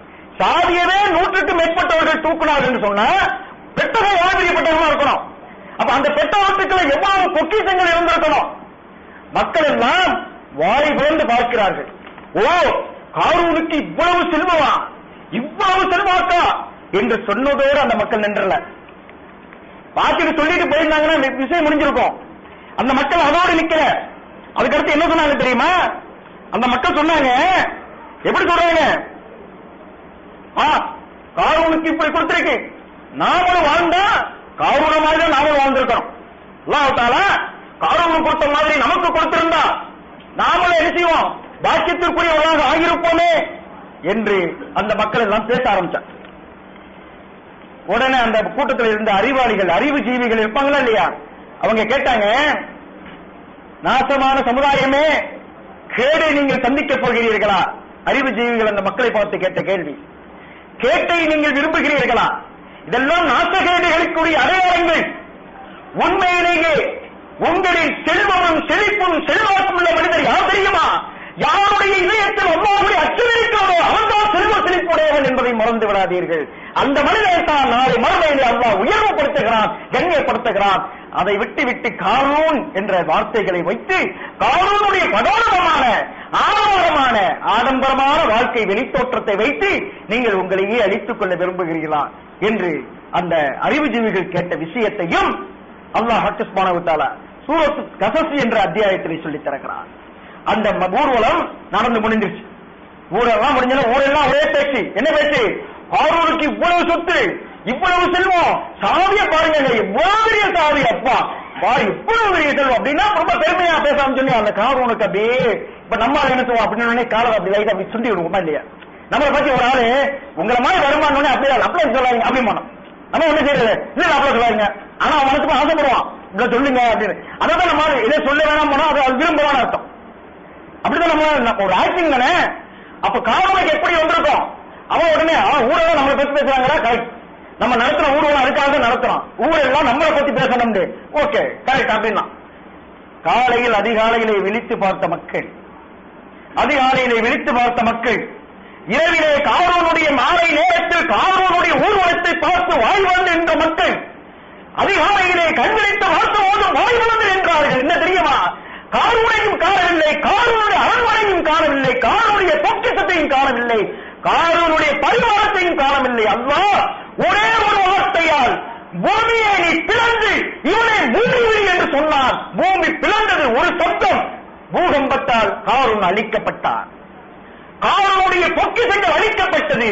சாவியவே நூற்றுக்கும் மேற்பட்டவர்கள் தூக்குனார் என்று சொன்னா பெட்டகம் எவ்வளவு பெரிய பெட்டகமா இருக்கணும் அப்ப அந்த பெட்டகத்துக்குள்ள எவ்வளவு பொக்கிஷங்கள் இருந்திருக்கணும் மக்கள் எல்லாம் வாய் புகழ்ந்து பார்க்கிறார்கள் ஓ காரூனுக்கு இவ்வளவு செல்வமா இவ்வளவு செல்வாக்கா என்று சொன்னதோடு அந்த மக்கள் நின்றல பார்த்துட்டு சொல்லிட்டு போயிருந்தாங்கன்னா வி- விஷயம் முடிஞ்சிருக்கும் அந்த மக்கள் அதோடு நிக்கல அதுக்கடுத்து என்ன சொன்னாங்க தெரியுமா அந்த மக்கள் சொன்னாங்க எப்படி சொல்றாங்க ஆ காரூனுக்கு இப்படி கொடுத்திருக்கு நாமளும் வாழ்ந்தா காரூன மாதிரி தான் நாமளும் வாழ்ந்திருக்கிறோம் அல்லாஹ் காரூனுக்கு கொடுத்த மாதிரி நமக்கு கொடுத்திருந்தா நாமளும் என்ன செய்வோம் பாக்கியத்திற்குரியவர்களாக ஆகியிருப்போமே என்று அந்த மக்கள் எல்லாம் பேச ஆரம்பிச்சாங்க உடனே அந்த கூட்டத்தில் இருந்த அறிவாளிகள் அறிவு ஜீவிகள் இருப்பாங்களா இல்லையா அவங்க கேட்டாங்க நாசமான சமுதாயமே கேடை நீங்கள் சந்திக்கப் போகிறீர்களா அறிவு ஜீவிகள் அந்த மக்களை பார்த்து கேட்ட கேள்வி கேட்டை நீங்கள் விரும்புகிறீர்களா இதெல்லாம் நாசகேடுகளுக்குரிய அடையாளங்கள் உண்மையிலேயே உங்களில் செல்வமும் செழிப்பும் செல்வாக்கும் உள்ள மனிதர் யார் தெரியுமா யாருடைய இதயத்தில் அம்மாவுடைய அச்சம் இருக்கிறதோ அவன்தான் செல்வ செழிப்புடையவன் என்பதை மறந்து விடாதீர்கள் அந்த மனிதனை தான் நாளை மறுமையிலே அல்லாஹ் உயர்வுபடுத்துகிறான் கண்ணியப்படுத்துகிறான் அதை விட்டு விட்டு காரூன் என்ற வார்த்தைகளை வைத்து காரூனுடைய பதோடமான ஆடம்பரமான ஆடம்பரமான வாழ்க்கை வெளித்தோற்றத்தை வைத்து நீங்கள் உங்களையே அழித்துக் கொள்ள விரும்புகிறீர்களா என்று அந்த அறிவுஜீவிகள் கேட்ட விஷயத்தையும் அல்லாஹ் ஹட்டுஸ்மானவுத்தாலா சூரத் கசஸ் என்ற அத்தியாயத்திலே சொல்லித் தருகிறார் அந்த ம- ஊர்வலம் நடந்து முடிஞ்சிருச்சு ஊரெல்லாம் முடிஞ்சல ஊரெல்லாம் ஒரே பேச்சு என்ன பேச்சு ஆரூருக்கு இவ்வளவு சொத்து இவ்வளவு செல்வம் சாவிய பாருங்க இவ்வளவு பெரிய சாவி அப்பா வா இவ்வளவு பெரிய செல்வம் அப்படின்னா ரொம்ப பெருமையா பேசாம சொல்லி அந்த காரூனுக்கு அப்படியே இப்ப நம்ம ஆளு என்ன சொல்லுவோம் அப்படின்னு உடனே காலம் அப்படி லைட் அப்படி சுண்டி விடுவோமா இல்லையா நம்மளை பத்தி ஒரு ஆளு உங்களை மாதிரி வருமானே அப்படியே அப்படியே சொல்லாங்க அபிமானம் நம்ம என்ன செய்யறது இல்ல அப்படியே சொல்லாங்க ஆனா அவன் மனசுக்கு ஆசைப்படுவான் இப்படி சொல்லுங்க அப்படின்னு அதான் நம்ம ஆளு இதை சொல்ல வேணாம் போனா அது அது விரும்புவான்னு அர்த்தம் அப்படிதான் நம்ம நம்ம ஒரு ஆக்டிங் தானே அப்ப காவலுக்கு எப்படி வந்திருக்கோம் அவன் உடனே ஆ, ஊரெல்லாம் நம்மளை பத்தி பேசுறாங்கடா கரெக்ட் நம்ம நடத்துற ஊர்வலம் அதுக்காக தான் நடத்துறோம் ஊரெல்லாம் நம்மளை பத்தி பேசணும் ஓகே கரெக்ட் அப்படின்னா காலையில் அதிகாலையிலே விழித்து பார்த்த மக்கள் அதிகாலையிலே விழித்து பார்த்த மக்கள் இரவிலே காரோனுடைய மாலை நேரத்தில் காரோனுடைய ஊர்வலத்தை பார்த்து வாய் வந்து நின்ற மக்கள் அதிகாலையிலே கண்விழித்து பார்த்த போது வாய் வந்து நின்றார்கள் என்ன தெரியுமா காரூனையும் காணவில்லை காரூனுடைய அரண்மனையும் காணவில்லை காரூனுடைய பொக்கிஷத்தையும் காணவில்லை காரூனுடைய பரிவாரத்தையும் காணவில்லை அல்லாஹ் ஒரே ஒரு வார்த்தையால் பூமியை நீ பிளந்து இவனை பூமி விழி என்று சொன்னான் பூமி பிளந்தது ஒரு சப்தம் பூகம்பத்தால் காரூன் அழிக்கப்பட்டான் காரனுடைய பொக்கிஷங்கள் அழிக்கப்பட்டது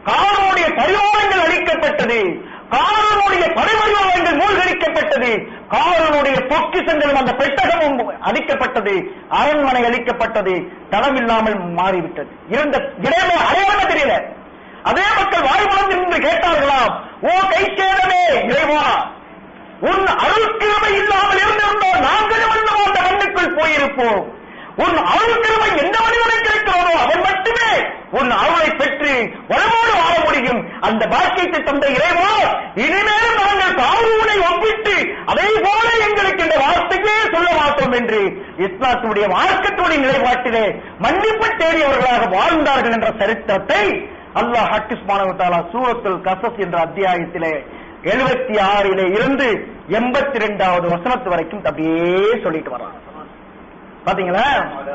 காரனுடைய பரிவாரங்கள் அழிக்கப்பட்டது காரனுடைய பரிவரிவாரங்கள் மூழ்கடிக்கப்பட்டது காவலனுடைய பொக்கிசங்களும் அந்த பெட்டகமும் அழிக்கப்பட்டது அரண்மனை அழிக்கப்பட்டது தளமில்லாமல் மாறிவிட்டது இருந்த இடமே அடையாளமே தெரியல அதே மக்கள் வாய்மூலம் என்று கேட்டார்களாம் ஓ கை சேதமே இறைவா உன் அருள்கிழமை இல்லாமல் இருந்திருந்தோம் நாங்களும் இன்னும் அந்த மண்ணுக்குள் போயிருப்போம் உன் அருள்கிழமை எந்த மனிதனுக்கு இருக்கிறதோ அவன் மட்டுமே உன் அருளை பெற்று வளமோடு வாழ முடியும் அந்த பாக்கியத்தை தந்த இறைவா இனிமேலும் நாங்கள் காவூனை ஒப்பிட்டு அதே போல எங்களுக்கு இந்த வார்த்தையே சொல்ல மாட்டோம் என்று இஸ்லாத்துடைய மார்க்கத்துடைய நிலைப்பாட்டிலே மன்னிப்பு தேடியவர்களாக வாழ்ந்தார்கள் என்ற சரித்திரத்தை அல்லாஹ் ஹக்கிஸ் மாணவத்தாலா சூரத்துல் கசஸ் என்ற அத்தியாயத்திலே எழுபத்தி ஆறிலே இருந்து எண்பத்தி ரெண்டாவது வசனத்து வரைக்கும் அப்படியே சொல்லிட்டு வர்றான் பாத்தீங்களா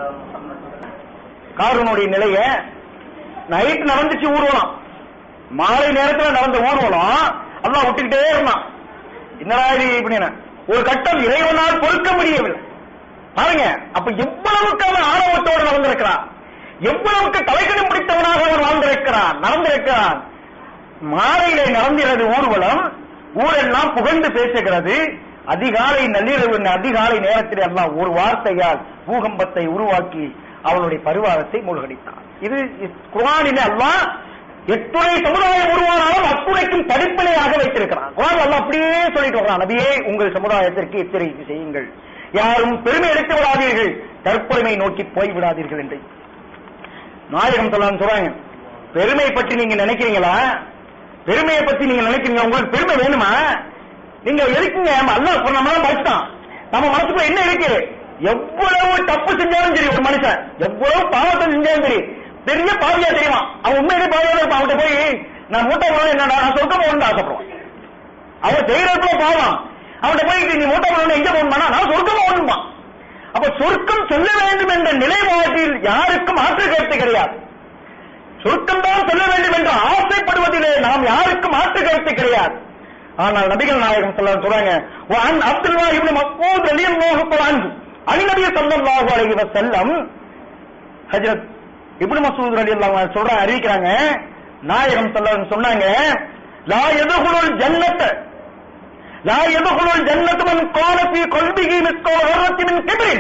காரனுடைய நிலைய நைட் நடந்துச்சு ஊர்வலம் மாலை நேரத்துல நடந்த ஊர்வலம் அல்லாஹ் விட்டுக்கிட்டே இருந்தான் என்னடா இது இப்படின்னு ஒரு கட்டம் இறைவனால் பொறுக்க முடியவில்லை பாருங்க அப்ப எவ்வளவுக்கு அவன் ஆணவத்தோடு நடந்திருக்கிறான் எவ்வளவுக்கு தலைக்கணம் பிடித்தவனாக அவன் வாழ்ந்திருக்கிறான் நடந்திருக்கிறான் மாலையிலே நடந்திருது ஊர்வலம் ஊரெல்லாம் புகழ்ந்து பேசுகிறது அதிகாலை நள்ளிரவு அதிகாலை நேரத்தில் எல்லாம் ஒரு வார்த்தையால் பூகம்பத்தை உருவாக்கி அவனுடைய பரிவாரத்தை மூழ்கடித்தான் இது குரானிலே அல்லாஹ் எத்துணை சமுதாயம் உருவானாலும் அத்துணைக்கும் படிப்பினையாக வைத்திருக்கிறான் குரான் அல்லாஹ் அப்படியே சொல்லிட்டு வர்றான் நபியே உங்கள் சமுதாயத்திற்கு எச்சரிக்கை செய்யுங்கள் யாரும் பெருமை எடுத்து விடாதீர்கள் தற்பெருமை நோக்கி போய் விடாதீர்கள் என்று நாயகம் சொல்லலாம் சொல்றாங்க பெருமை பற்றி நீங்க நினைக்கிறீங்களா பெருமையை பத்தி நீங்க நினைக்கிறீங்க உங்களுக்கு பெருமை வேணுமா நீங்க எதுக்குங்க அல்லாஹ் சொன்னோம்னா படிச்சுட்டான் நம்ம மனசுக்குள்ள என்ன இருக்கு எவ்வளவு தப்பு செஞ்சாலும் சரி ஒரு மனுஷன் எவ்வளவு பாவத்தை செஞ்சாலும் சரி பெரிய பாவியா தெரியுமா அவன் உண்மையிலே பாவியா இருப்பான் அவன்கிட்ட போய் நான் மூட்டை போன என்னடா நான் சொர்க்கம் போகணும்னு ஆசைப்படுவான் அவன் செய்யறதுல பாவம் அவன்கிட்ட போய் நீ மூட்டை போகணும் எங்க போகணுமா நான் சொர்க்கம் போகணுமா அப்ப சொர்க்கம் செல்ல வேண்டும் என்ற நிலைப்பாட்டில் யாருக்கும் மாற்று கருத்து கிடையாது சொர்க்கம் தான் செல்ல வேண்டும் என்று ஆசைப்படுவதிலே நாம் யாருக்கும் மாற்று கருத்து கிடையாது ஆனால் நபிகள் நாயகம் சொல்ல சொல்றாங்க வான் அப்துல்லா இப்னு மஸ்ஊத் ரலியல்லாஹு தஆலா அலி நபி ஸல்லல்லாஹு அலைஹி வஸல்லம் ஹஜ்ரத் இப்னு மஸ்ஊத் ரலியல்லாஹு அன்ஹு சொல்றாங்க அறிவிக்கிறாங்க நாயகம் ஸல்லல்லாஹு சொன்னாங்க லா யதுகுலுல் ஜன்னத லா யதுகுலுல் ஜன்னத மன் கால ஃபீ கல்பிஹி மிஸ்கால் ஹர்ரத்தி மின் கிப்ரின்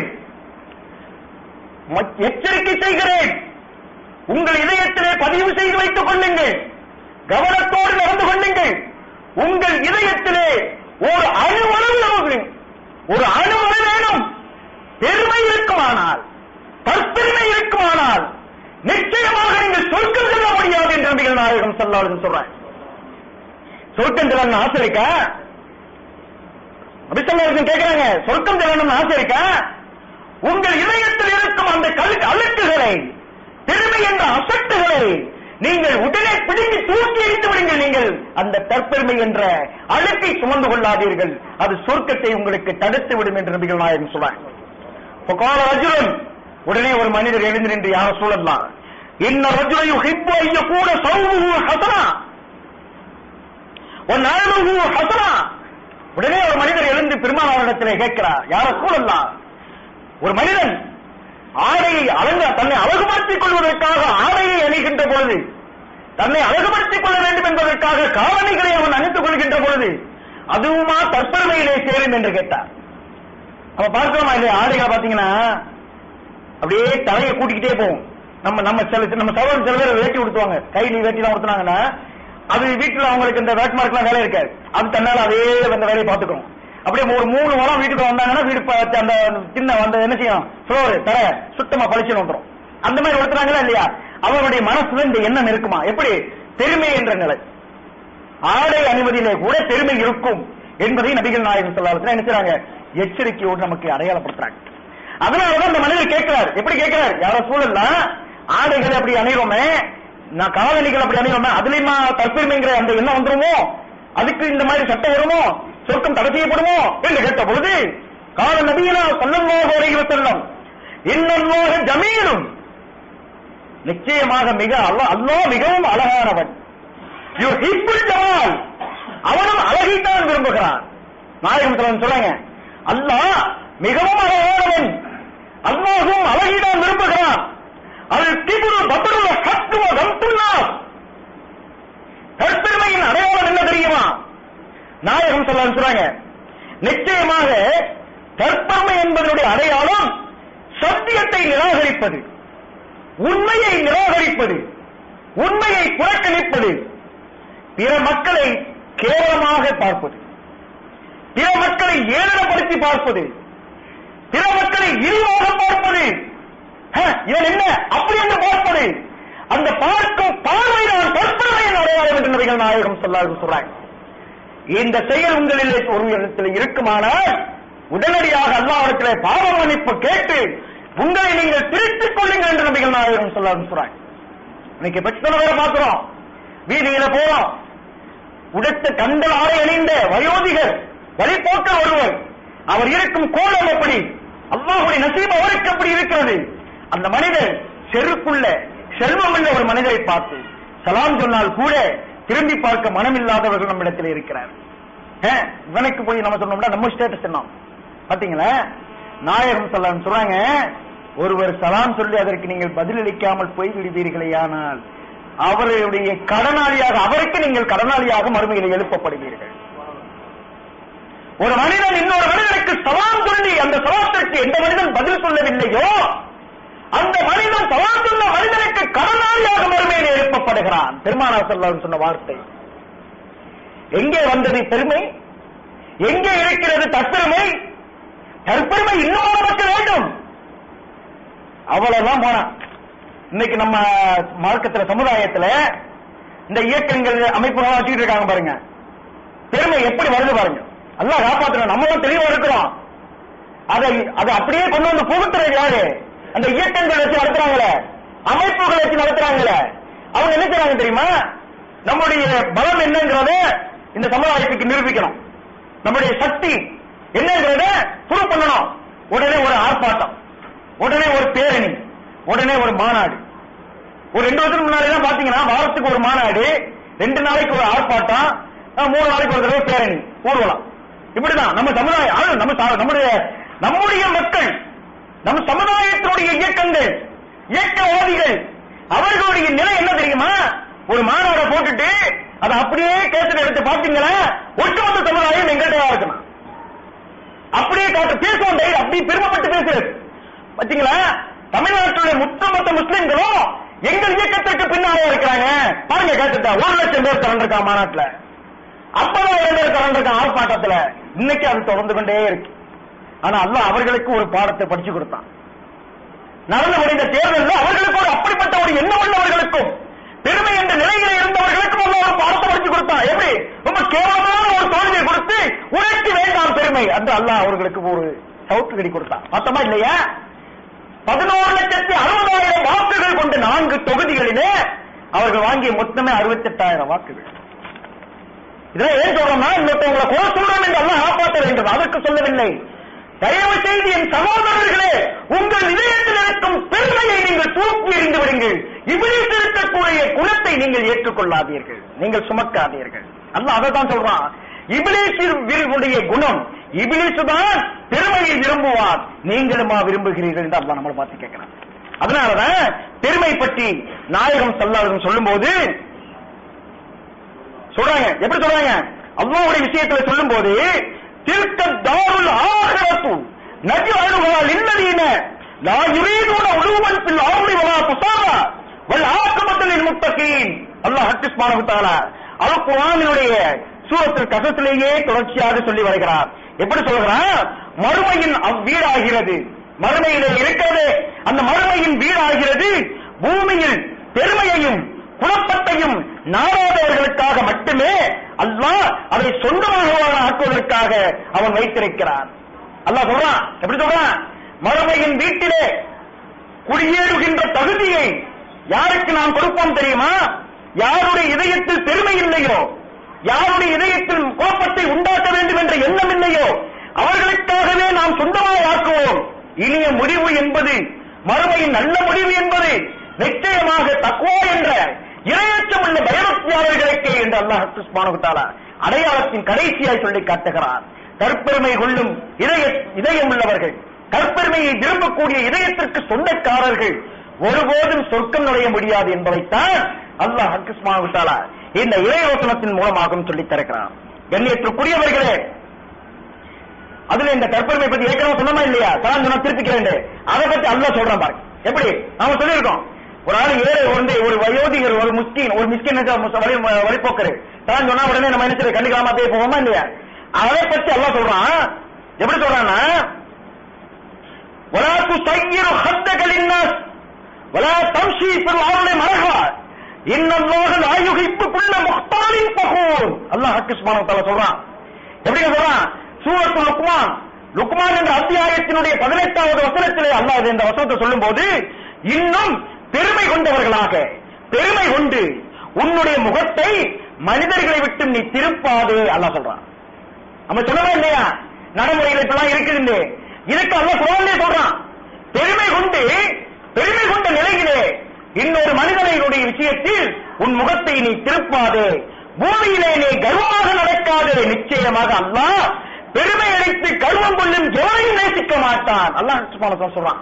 எச்சரிக்கை செய்கிறேன் உங்கள் இதயத்திலே பதிவு செய்து வைத்துக் கொள்ளுங்கள் கவனத்தோடு நடந்து கொள்ளுங்கள் உங்கள் இதயத்திலே ஒரு அணுவளவு நமக்கு ஒரு அணுவளவு வேணும் பெருமை இருக்குமானால் தற்பெருமை இருக்குமானால் நிச்சயமாக நீங்கள் சொர்க்கம் செல்ல முடியாது என்று நபிகள் நாயகம் சொல்லாலும் சொல்றேன் சொர்க்கம் செல்லணும்னு ஆசை இருக்கா அபிசல்லாருக்கும் கேட்கிறாங்க சொர்க்கம் செல்லணும்னு ஆசை இருக்கா உங்கள் இதயத்தில் இருக்கும் அந்த கல் அழுக்குகளை பெருமை என்ற அசட்டுகளை நீங்கள் உடனே பிடிங்கி தூக்கி எறிந்து விடுங்கள் நீங்கள் அந்த தற்பெருமை என்ற அழுக்கை சுமந்து கொள்ளாதீர்கள் அது சொர்க்கத்தை உங்களுக்கு தடுத்து விடும் என்று நபிகள் நாயகம் சொல்றாங்க கால ரஜுலன் உடனே ஒரு மனிதர் எழுந்து நின்று யார சூழல்லாம் இன்ன ரஜுலை ஹிப்பு ஐய கூட சௌமுகு ஹசனா உன் அழகு ஹசனா உடனே ஒரு மனிதர் எழுந்து பெருமானாரிடத்திலே கேட்கிறார் யார சூழல்லாம் ஒரு மனிதன் ஆடையை அலங்க தன்னை அழகுபடுத்திக் கொள்வதற்காக ஆடையை அணிகின்ற பொழுது தன்னை அழகுபடுத்திக் கொள்ள வேண்டும் என்பதற்காக காலணிகளை அவன் அணித்துக் கொள்கின்ற பொழுது அதுவுமா தற்பெருமையிலே சேரும் என்று கேட்டார் நம்ம பார்க்கிறோமா இல்லையா ஆடைகளை பாத்தீங்கன்னா அப்படியே தலையை கூட்டிக்கிட்டே போகும் நம்ம நம்ம சில நம்ம சகோதரர் சில பேர் வேட்டி கொடுத்துவாங்க கைலி வேட்டி எல்லாம் கொடுத்தாங்கன்னா அது வீட்டுல அவங்களுக்கு இந்த வேட்மார்க் எல்லாம் வேலை இருக்காது அது தன்னால அதே அந்த வேலையை பாத்துக்கிறோம் அப்படியே ஒரு மூணு வாரம் வீட்டுக்கு வந்தாங்கன்னா வீடு ப- அந்த சின்ன அந்த என்ன செய்யணும் ஃப்ளோர் தர சுத்தமா பளிச்சுன்னு வந்துரும் அந்த மாதிரி ஒருத்தராங்களா இல்லையா அவருடைய மனசுல இந்த எண்ணம் இருக்குமா எப்படி பெருமை என்ற நிலை ஆடை அணிவதிலே கூட பெருமை இருக்கும் என்பதை நபிகள் நாயகம் சொல்லாத என்ன செய்றாங்க எச்சரிக்கையோடு நமக்கு அடையாளப்படுத்துறாங்க அதனாலதான் இந்த மனிதர் கேட்கிறார் எப்படி கேட்கிறார் யாரோ சூழல்ல ஆடைகள் அப்படி அணிகிறோமே நான் காலணிகள் அப்படி அணிகிறோமே அதுலயுமா தற்பெருமைங்கிற அந்த எண்ணம் வந்துருமோ அதுக்கு இந்த மாதிரி சட்டம் வருமோ சொர்க்கம் தடை செய்யப்படுமோ என்று கேட்ட பொழுது கால நபியினா சொல்லமாக உரைகிற செல்லம் இன்னொல்லாக ஜமீனும் நிச்சயமாக மிக அல்ல அல்லாஹ் மிகவும் அழகானவன் யூ ஹிப்புல் ஜமால் அவனும் அழகைத்தான் விரும்புகிறான் நாயகம் சொல்லன் சொல்றாங்க அல்லாஹ் மிகவும் அழகானவன் அல்லாஹும் அழகைதான் விரும்புகிறான் அது திபுரு பபுரு ஹத்துவ கம்துல்லா தற்பெருமையின் அடையாளம் என்ன தெரியுமா நாயகம் சொல்லலாம் சொல்றாங்க நிச்சயமாக தற்பமை என்பதனுடைய அடையாளம் சத்தியத்தை நிராகரிப்பது உண்மையை நிராகரிப்பது உண்மையை புறக்கணிப்பது பிற மக்களை கேவலமாக பார்ப்பது பிற மக்களை ஏளனப்படுத்தி பார்ப்பது பிற மக்களை இழிவாக பார்ப்பது ஹ, இவன் என்ன அப்படி என்று பார்ப்பது அந்த பார்க்கும் பார்வைதான் தற்பமையின் அடையாளம் என்று நபிகள் நாயகம் சொல்லார்கள் சொல்றாங்க இந்த செயல் உங்களில் ஒரு இடத்தில் இருக்குமானால் உடனடியாக அல்லாவிடத்திலே பாவ மன்னிப்பு கேட்டு உங்களை நீங்கள் திருத்திக் கொள்ளுங்கள் என்று நபிகள் நாயகம் சொல்லார்கள் சொல்றாங்க இன்னைக்கு பெற்றோர் வேற பார்க்கிறோம் வீதியில போறோம் உடுத்த கந்தல் ஆடை அணிந்த வயோதிகர் வழிபோக்க ஒருவர் அவர் இருக்கும் கோலம் எப்படி அல்லாஹுடைய நசீப் அவருக்கு அப்படி இருக்கிறது அந்த மனிதர் செருக்குள்ள செல்வம் என்ற ஒரு மனிதரை பார்த்து சலாம் சொன்னால் கூட திரும்பி பார்க்க மனமில்லாதவர்கள் நம்மிடத்தில் இருக்கிறார் ஏன், இவனுக்கு போய் நம்ம சொன்னோம்னா நம்ம ஸ்டேட்டஸ் என்ன பாத்தீங்களா நாயகம் சலாம் சொல்றாங்க ஒருவர் சலாம் சொல்லி அதற்கு நீங்கள் பதிலளிக்காமல் போய் விடுவீர்களே ஆனால் அவருடைய கடனாளியாக அவருக்கு நீங்கள் கடனாளியாக மறுமையில் எழுப்பப்படுவீர்கள் ஒரு மனிதன் இன்னொரு மனிதனுக்கு சலாம் சொல்லி அந்த சலாத்திற்கு எந்த மனிதன் பதில் சொல்லவில்லையோ அந்த மனிதன் சலாம் சொன்ன மனிதனுக்கு கடனாளியாக மறுமையில் எழுப்பப்படுகிறான் பெருமானார் சொல்லான்னு சொன்ன வார்த்தை எங்கே வந்தது பெருமை எங்கே இருக்கிறது தற்பெருமை தற்பெருமை இன்னும் நமக்கு வேண்டும் அவ்வளவுதான் போனான் இன்னைக்கு நம்ம மார்க்கத்துல சமுதாயத்துல இந்த இயக்கங்கள் அமைப்புகள் வச்சுக்கிட்டு இருக்காங்க பாருங்க பெருமை எப்படி வருது பாருங்க அல்லாஹ் காப்பாற்றணும் நம்மளும் தெளிவா இருக்கிறோம் அதை அதை அப்படியே கொண்டு வந்து புகுத்துறது யாரு அந்த இயக்கங்கள் வச்சு நடத்துறாங்களே அமைப்புகள் வச்சு நடத்துறாங்களே அவங்க என்ன செய்றாங்க தெரியுமா நம்முடைய பலம் என்னங்கிறத இந்த சமுதாயத்துக்கு நிரூபிக்கணும் நம்முடைய சக்தி என்னங்கிறத ப்ரூவ் பண்ணணும் உடனே ஒரு ஆர்ப்பாட்டம் உடனே ஒரு பேரணி உடனே ஒரு மாநாடு ஒரு ரெண்டு வருஷத்துக்கு முன்னாடி தான் பாத்தீங்கன்னா வாரத்துக்கு ஒரு மாநாடு ரெண்டு நாளைக்கு ஒரு ஆர்ப்பாட்டம் அஹ், மூணு நாளைக்கு ஒரு தடவை பேரணி ஊர்வலம் இப்படிதான் நம்ம சமுதாயம் ஆளு, நம்ம சா- நம்முடைய நம்முடைய மக்கள் நம் சமுதாயத்தினுடைய இயக்கங்கள் இயக்கவாதிகள் அவர்களுடைய நிலை என்ன தெரியுமா ஒரு மாநாட போட்டுட்டு அதை அப்படியே கேசட் எடுத்து பாத்தீங்களா ஒட்டுமொத்த சமுதாயம் எங்கள்கிட்ட தான் இருக்கணும் அப்படியே காட்டு பேசுவோம் தைரியம் அப்படி பெருமைப்பட்டு பேசுறது பாத்தீங்களா தமிழ்நாட்டுடைய ஒட்டுமொத்த முஸ்லிம்களும் எங்கள் இயக்கத்திற்கு பின்னாலே இருக்கிறாங்க பாருங்க கேட்டுட்டா ஒரு லட்சம் பேர் திரண்டிருக்கா மாநாட்டுல ஐம்பதாயிரம் பேர் திரண்டிருக்கான் ஆர்ப்பாட்டத்துல இன்னைக்கு அது தொடர்ந்து கொண்டே இருக்கு ஆனா அல்லாஹ் அவர்களுக்கு ஒரு பாடத்தை படிச்சு கொடுத்தான் நடந்து முடிந்த தேர்தலில் அவர்களுக்கு ஒரு அப்படிப்பட்ட ஒரு எண்ணம் உள்ளவர்களுக்கும் பெருமை என்ற நிலையில இருந்தவர்களுக்கும் அல்லாஹ் ஒரு பாடத்தை படிச்சு கொடுத்தான் எப்படி ரொம்ப கேவலமான ஒரு தோல்வியை கொடுத்து உனக்கு வேண்டாம் பெருமை என்று அல்லாஹ் அவர்களுக்கு ஒரு சவுக்கு கடி கொடுத்தான் மொத்தமா இல்லையா பதினோரு லட்சத்தி அறுபதாயிரம் வாக்குகள் கொண்ட நான்கு தொகுதிகளிலே அவர்கள் வாங்கிய மொத்தமே அறுபத்தெட்டாயிரம் வாக்குகள் இதெல்லாம் ஏன் சொல்றோம்னா இன்னொருத்தவங்களை குறை சொல்றோம் என்று எல்லாம் காப்பாற்ற வேண்டும் அதற்கு சொல்லவில்லை தயவு செய்து என் சகோதரர்களே உங்கள் இதயத்தில் இருக்கும் பெருமையை நீங்கள் தூக்கி எறிந்து விடுங்கள் இபிலிஸ் இருக்கக்கூடிய குணத்தை நீங்கள் ஏற்றுக்கொள்ளாதீர்கள் நீங்கள் சுமக்காதீர்கள் அல்ல அதை தான் சொல்றான் இபிலிசுடைய குணம் இபிலிசு தான் பெருமையை விரும்புவார் நீங்களுமா விரும்புகிறீர்கள் என்று அல்லா நம்மளை பார்த்து கேட்கிறான் அதனாலதான் பெருமை பற்றி நாயகம் சல்லாதம் சொல்லும்போது சொல்றாங்க எப்படி சொல்றாங்க அல்லாவுடைய விஷயத்துல சொல்லும்போது திருக்க தாருல் ஆகிரத்து நஜி அழுகால் இல்லதீன லா யுரீதுன உழுவன் பில் ஆவுடி வலா துசாபா வல் ஆக்கமத்தலில் முத்தகீன் அல்லாஹ் ஹக்கிஸ்மானு தஆலா அல் குர்ஆனினுடைய சூரத்தில் கசத்திலேயே தொடர்ச்சியாக சொல்லி வருகிறார் எப்படி சொல்கிறார் மறுமையின் அவ்வீடாகிறது மறுமையிலே இருக்கிறது அந்த மறுமையின் வீடாகிறது பூமியில் பெருமையையும் குழப்பத்தையும் நாடாதவர்களுக்காக மட்டுமே அல்லாஹ் அதை சொந்தமாக ஆக்குவதற்காக அவன் வைத்திருக்கிறான் அல்லாஹ் சொல்றான் எப்படி சொல்றான் மறுமையின் வீட்டிலே குடியேறுகின்ற தகுதியை யாருக்கு நாம் கொடுப்போம் தெரியுமா யாருடைய இதயத்தில் பெருமை இல்லையோ யாருடைய இதயத்தில் கோபத்தை உண்டாக்க வேண்டும் என்ற எண்ணம் இல்லையோ அவர்களுக்காகவே நாம் சொந்தமாக ஆக்குவோம் இனிய முடிவு என்பது மறுமையின் நல்ல முடிவு என்பது நிச்சயமாக தக்குவா என்ற இரையச்சம் உள்ள பயபக்தியாளர்களுக்கே என்று அல்லாஹ் சுஸ்மானுத்தாலா அடையாளத்தின் கடைசியாய் சொல்லி காட்டுகிறார் கற்பெருமை கொள்ளும் இதய இதயம் உள்ளவர்கள் கற்பெருமையை விரும்பக்கூடிய இதயத்திற்கு சொந்தக்காரர்கள் ஒருபோதும் சொர்க்கம் நுழைய முடியாது என்பதைத்தான் அல்லாஹ் ஹக்குஸ்மானுத்தாலா இந்த இறையோசனத்தின் மூலமாகவும் சொல்லித் தருகிறான் கண்ணியத்திற்குரியவர்களே அதுல இந்த தற்பெருமை பத்தி ஏற்கனவே சொன்னமா இல்லையா சலாம் சொன்னா திருப்பிக்கிறேன் அதை பத்தி அல்லாஹ் சொல்றான் பாருங்க எப்படி நாம சொல்லியிருக்கோம் ஒரு ஆள் ஏழை வந்து ஒரு வயோதிகர் ஒரு முஸ்கின் ஒரு மிஸ்கின் வழி வழிபோக்கரு சலாம் சொன்னா உடனே நம்ம என்ன செய்ய கண்டுக்காம போய் போவோமா இல்லையா அதை பத்தி அல்லாஹ் சொல்றான் எப்படி சொல்றான்னா ولا تصير خدك للناس ولا تمشي في الارض مرحا ان الله لا يحب كل مختال فخور அல்லாஹ் ஹக்கு சுப்ஹானஹு வ தஆலா சொல்றான் எப்படி சொல்றான் சூரத்து லுக்மான் லுக்மான் என்ற அத்தியாயத்தினுடைய பதினெட்டாவது வசனத்திலே அல்லாஹ் இந்த வசனத்தை சொல்லும்போது இன்னும் பெருமை கொண்டவர்களாக பெருமை கொண்டு உன்னுடைய முகத்தை மனிதர்களை விட்டு நீ திருப்பாது அல்லாஹ் சொல்றான் நம்ம சொல்லவே இல்லையா நடைமுறையில் இப்பெல்லாம் இருக்குது இதுக்கு அல்ல குரானே சொல்றான் பெருமை கொண்டு பெருமை கொண்ட நிலையிலே இன்னொரு மனிதனுடைய விஷயத்தில் உன் முகத்தை நீ திருப்பாது பூமியிலே நீ கர்வமாக நடக்காது நிச்சயமாக அல்லாஹ் பெருமை அடைத்து கர்வம் கொள்ளும் எவரையும் நேசிக்க மாட்டான் அல்லாஹ் சுப்ஹானஹு வ தஆலா சொல்றான்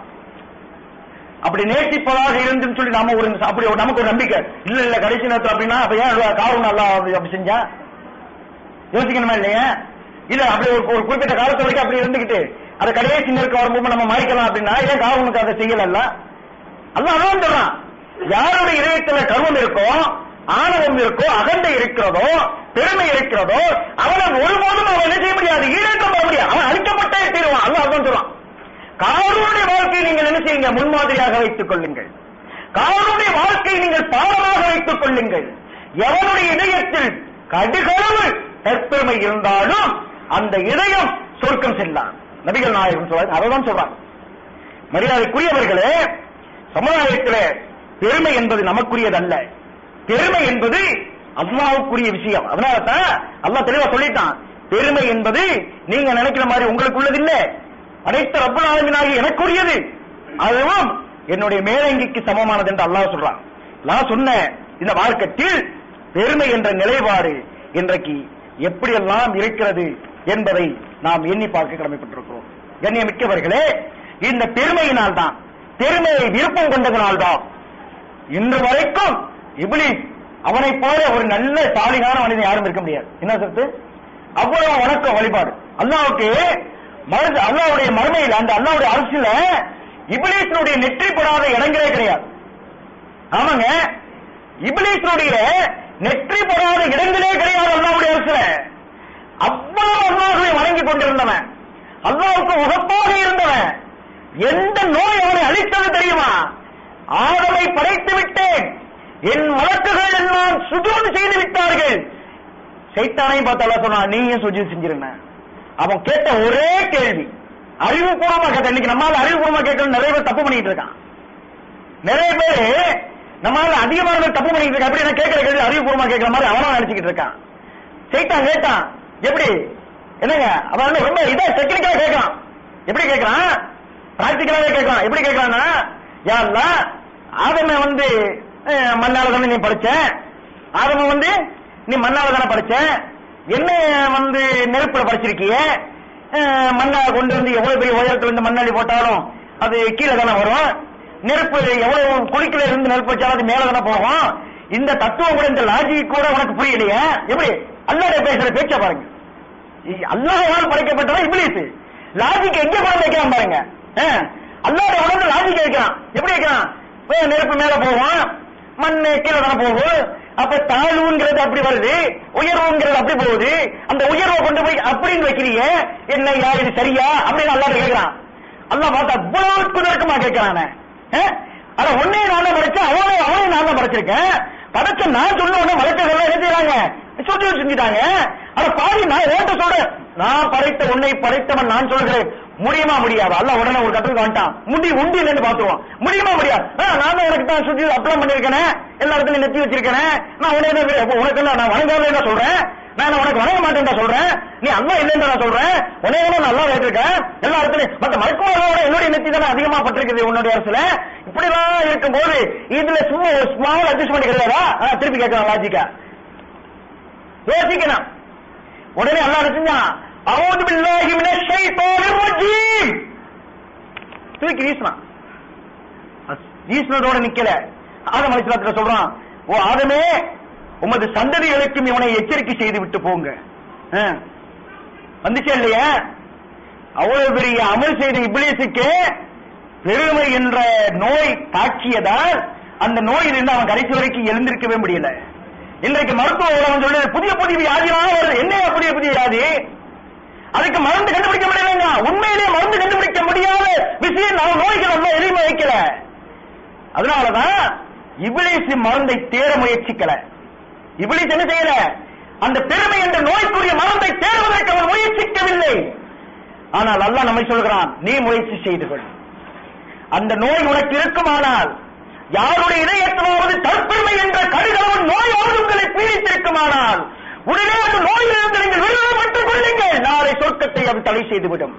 அப்படி நேசிப்பதாக இருந்துன்னு சொல்லி நாம ஒரு அப்படி ஒரு நமக்கு ஒரு நம்பிக்கை இல்ல இல்ல கடைசி நேரத்தில் அப்படின்னா அப்ப ஏன் காரணம் அல்லா அப்படி அப்படி செஞ்சா யோசிக்கணுமா இல்லையா இல்ல அப்படி ஒரு ஒரு குறிப்பிட்ட காலத்து வரைக்கும் அப்படி இருந்துகிட்டு அதை கடைசி நேருக்கு வரும்போது நம்ம மாறிக்கலாம் அப்படின்னா ஏன் காவனுக்கு அதை செய்யல அல்ல அதான் சொல்றான் யாருடைய இதயத்துல கர்வம் இருக்கோ ஆணவம் இருக்கோ அகந்தை இருக்கிறதோ பெருமை இருக்கிறதோ அவனை ஒருபோதும் அவன் என்ன செய்ய முடியாது ஈழக்கம் பண்ண முடியாது அவன் அழிக்கப்பட்டே தீருவான் அல்ல அதான் சொல்றான் காரூடைய வாழ்க்கையை நீங்கள் என்ன செய்யுங்க முன்மாதிரியாக வைத்துக் கொள்ளுங்கள் காரூடைய வாழ்க்கையை நீங்கள் பாடமாக வைத்துக் கொள்ளுங்கள் எவனுடைய இதயத்தில் கடுகளவு தற்பெருமை இருந்தாலும் அந்த இதயம் சொர்க்கம் செல்லாம் நபிகள் நாயகம் சொல்றாங்க அதான் சொல்றாங்க மரியாதைக்குரியவர்களே சமுதாயத்தில் பெருமை என்பது நமக்குரியதல்ல பெருமை என்பது அல்லாவுக்குரிய விஷயம் அதனால தான் அல்லாஹ் தெளிவா சொல்லிட்டான் பெருமை என்பது நீங்க நினைக்கிற மாதிரி உங்களுக்கு உள்ளது இல்ல அனைத்து ரப்பல் ஆலமீனாகி எனக்குரியது அதுவும் என்னுடைய மேலங்கிக்கு சமமானது என்று அல்லாஹ் சொல்றான் நான் சொன்ன இந்த மார்க்கத்தில் பெருமை என்ற நிலைப்பாடு இன்றைக்கு எப்படியெல்லாம் இருக்கிறது என்பதை நாம் எண்ணி பார்க்க கடமைப்பட்டிருக்கிறோம் கண்ணியமிக்கவர்களே இந்த பெருமையினால் தான் பெருமையை விருப்பம் கொண்டதனால் தான் இன்று வரைக்கும் இப்லீஸ் அவனை போல ஒரு நல்ல சாலிகான மனிதன் யாரும் இருக்க முடியாது என்ன சொல்றது அவ்வளவு வணக்கம் வழிபாடு அல்லாவுக்கு மருந்து அல்லாவுடைய மறுமையில் அந்த அல்லாவுடைய அரசுல இபிலேசனுடைய நெற்றி படாத இடங்களே கிடையாது ஆமாங்க இபிலேசனுடைய நெற்றி படாத இடங்களே கிடையாது அல்லாவுடைய அரசுல அவ்வளவு அல்லாஹுவை வணங்கி கொண்டிருந்தவன் அல்லாவுக்கு உகப்பாக இருந்தவன் எந்த நோய் அவனை அழித்தது தெரியுமா ஆதமை படைத்து விட்டேன் என் வழக்குகள் எல்லாம் சுஜூன் செய்து விட்டார்கள் சைத்தானையும் பார்த்தால சொன்னா நீயும் சுஜூத் செஞ்சிருந்த அவன் கேட்ட ஒரே கேள்வி அறிவுபூர்வமா கேட்ட இன்னைக்கு நம்மளால அறிவுபூர்வமா கேட்கணும் நிறைய பேர் தப்பு பண்ணிட்டு இருக்கான் நிறைய பேர் நம்மளால அதிகமான பேர் தப்பு பண்ணிட்டு இருக்கான் எப்படி நான் கேட்கிற கேள்வி அறிவுபூர்வமா கேட்கிற மாதிரி அவனும் நினைச்சுக்கிட்டு இருக்கான் சைத்தான் கேட்டான் எப்படி என்னங்க அவன் வந்து ரொம்ப இதா டெக்னிக்கலா கேட்கறான் எப்படி கேட்கறான் பிராக்டிக்கலாவே கேட்கறான் எப்படி கேட்கறான்னா யாருல ஆதம வந்து அஹ், மண்ணால தானே நீ படிச்ச ஆதம வந்து நீ மண்ணால தானே படிச்ச என்ன வந்து நெருப்புல படிச்சிருக்கிய அஹ், மண்ணை கொண்டு வந்து எவ்வளவு பெரிய உயரத்துல இருந்து மண்ணாடி போட்டாலும் அது கீழே தானே வரும் நெருப்பு எவ்வளவு குழிக்குள்ள இருந்து நெருப்பு வச்சாலும் அது மேல தானே போகும் இந்த தத்துவம் கூட இந்த லாஜிக் கூட உனக்கு புரியலையே எப்படி அல்லாட பேசுற பேச்ச பாருங்க அல்லாஹால் படைக்கப்பட்டவன் இப்ளீஸ் லாஜிக் எங்க கொண்டு வைக்கிறான் பாருங்க அல்லாட உடம்பு லாஜிக் வைக்கிறான் எப்படி வைக்கிறான் போய் நெருப்பு மேல போவோம் மண் கீழே தானே போகும் அப்ப தாழ்வுங்கிறது அப்படி வருது உயர்வுங்கிறது அப்படி போகுது அந்த உயர்வை கொண்டு போய் அப்படின்னு வைக்கிறீங்க என்ன யா இது சரியா அப்படின்னு அல்லாட கேட்கிறான் அல்லாஹ் பார்த்தா அவ்வளவு குதர்க்கமா கேட்கிறானே அத உன்னை நான் தான் படைச்சேன் அவனை அவனை நான் தான் படைச்சிருக்கேன் படைச்ச நான் சொன்ன உடனே மலைச்சதெல்லாம் என்ன செய்யறாங்க சொல்லி செஞ்சுட்டாங்க அத பாதி நான் ஓட்ட சொல்றேன் நான் படைத்த உன்னை படைத்தவன் நான் சொல்கிறேன் முடியுமா முடியாது அல்ல உடனே ஒரு கட்டத்துக்கு வந்துட்டான் முடி உண்டி நின்று பாத்துருவான் முடியுமா முடியாது ஆ, நான் தான் உனக்கு தான் சுற்றி அப்ளை பண்ணிருக்கேன் எல்லா இடத்துலயும் நெத்தி வச்சிருக்கேன் நான் உனக்கு அப்ப உனக்கு என்ன நான் வணங்காம என்ன சொல்றேன் நான் என்ன உனக்கு வணங்க மாட்டேன் சொல்றேன் நீ அல்லா இல்லைன்னு நான் சொல்றேன் உன்னைய நான் நல்லா வைத்திருக்கேன் எல்லா இடத்துலயும் மத்த மருத்துவரோட என்னுடைய நெத்தி தானே அதிகமா பட்டிருக்குது உன்னுடைய அரசுல இப்படிலாம் இருக்கும்போது இதுல சும்மா ஒரு ஸ்மால் அட்ஜஸ்ட்மெண்ட் கிடையாதா ஆ, திருப்பி கேட்கலாம் லாஜிக்கா யோசிக்கணும் உடனே அல்லாஹ் என்ன செஞ்சான் அவுது பில்லாஹி மினஷ் ஷைத்தானிர் ரஜீம் தூக்கி வீசினான் வீசினதோட நிக்கல ஆதம் அலிஸ்லாத்துல சொல்றான் ஓ ஆதமே உமது சந்ததிகளுக்கும் இவனை எச்சரிக்கை செய்து விட்டு போங்க ஆ. வந்துச்சே இல்லையா அவ்வளவு பெரிய அமல் செய்த இபிலிசுக்கு பெருமை என்ற நோய் தாக்கியதால் அந்த நோயிலிருந்து அவன் கடைசி வரைக்கும் எழுந்திருக்கவே முடியல இன்றைக்கு மருத்துவ உலகம் சொல்லுது புதிய புதிய வியாதியாக வருது என்ன புதிய புதிய வியாதி அதுக்கு மருந்து கண்டுபிடிக்க முடியலங்க உண்மையிலேயே மருந்து கண்டுபிடிக்க முடியாத விஷயம் நம்ம நோய்க்கு நம்ம எளிமை வைக்கல அதனாலதான் இபிலிஸ் மருந்தை தேட முயற்சிக்கல இபிலிஸ் என்ன செய்யல அந்த பெருமை என்ற நோய்க்குரிய மருந்தை தேடுவதற்கு அவன் முயற்சிக்கவில்லை ஆனால் அல்லாஹ் நம்மை சொல்கிறான் நீ முயற்சி செய்து கொள் அந்த நோய் உனக்கு இருக்குமானால் யாருடைய இதயத்திலாவது தற்பெருமை என்ற கடுகளவன் நோயாவது உங்களை பீடித்திருக்குமானால் உடனே அந்த நோயிலிருந்து நீங்கள் விடுதலை பெற்றுக் கொள்ளுங்கள் நாளை சொர்க்கத்தை அது தடை செய்துவிடும்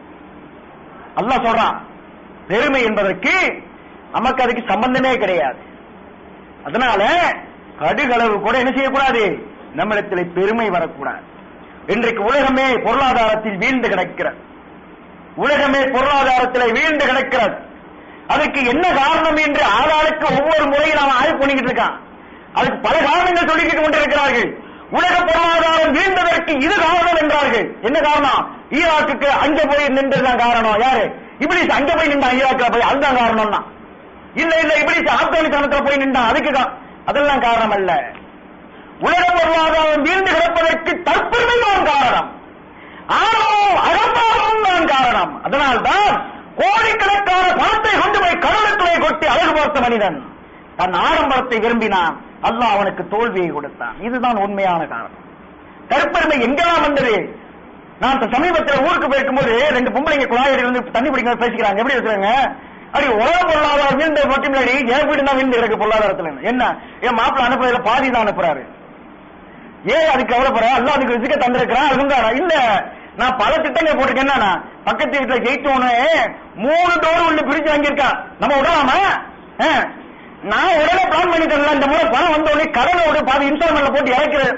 அல்லாஹ் சொல்றான் பெருமை என்பதற்கு நமக்கு அதுக்கு சம்பந்தமே கிடையாது அதனால கடுகளவு கூட என்ன செய்யக்கூடாது நம்மிடத்தில் பெருமை வரக்கூடாது இன்றைக்கு உலகமே பொருளாதாரத்தில் வீழ்ந்து கிடக்கிறது உலகமே பொருளாதாரத்தில் வீழ்ந்து கிடக்கிறது அதுக்கு என்ன காரணம் என்று ஆளாளுக்கு ஒவ்வொரு முறையும் நாம் ஆய்வு பண்ணிக்கிட்டு இருக்கான் அதுக்கு பல காரணங்கள் சொல்லிக்கிட்டு கொண்டிருக்கிறார்கள் உலக பொருளாதாரம் வீழ்ந்ததற்கு இது காரணம் என்றார்கள் என்ன காரணம் ஈராக்குக்கு அங்க போய் நின்றதுதான் காரணம் யாரு இபிலிஸ் அங்க போய் நின்றான் ஈராக்ல போய் அதுதான் காரணம் தான் இல்ல இல்ல இபிலிஸ் ஆப்கானிஸ்தானத்துல போய் நின்றான் அதுக்கு கா- அதெல்லாம் காரணம் அல்ல உலக பொருளாதாரம் வீழ்ந்து கிடப்பதற்கு தற்பெருமை தான் காரணம் ஆணவம் அகம்பாவமும் தான் காரணம் அதனால்தான் கோடிக்கணக்கான பணத்தை கொண்டு போய் கடலுக்குள்ளே கொட்டி அழகு பார்த்த மனிதன் தன் ஆடம்பரத்தை விரும்பினான் அல்லாஹ் அவனுக்கு தோல்வியை கொடுத்தான் இதுதான் உண்மையான காரணம் கருப்பெருமை எங்கெல்லாம் வந்தது நான் இப்ப சமீபத்தில் ஊருக்கு போயிருக்கும்போது ரெண்டு பொம்பளைங்க குழாயில் இருந்து தண்ணி பிடிக்க பேசிக்கிறாங்க எப்படி இருக்கிறாங்க அப்படி உலக பொருளாதாரம் வீழ்ந்த மட்டும் இல்லடி என் வீடு தான் வீழ்ந்து கிடக்கு பொருளாதாரத்துல என்ன என் மாப்பிள்ள அனுப்புறதுல பாதி தான் அனுப்புறாரு ஏன் அதுக்கு கவலைப்படுற அல்ல அதுக்கு ரிசிக்க தந்திருக்கிறான் அதுங்க இல்ல நான் பல திட்டங்கள் போட்டிருக்கேன் என்னன்னா பக்கத்து வீட்டுல ஜெயிச்சோன்னு மூணு டோர் ஒண்ணு பிரிச்சு வாங்கியிருக்கான் நம்ம விடலாமா ஆ. நான் உடனே பிளான் பண்ணி தரல இந்த முறை பணம் வந்த உடனே கடனை ஒரு பாதி இன்ஸ்டால்மெண்ட்ல போட்டு இறக்கிறேன்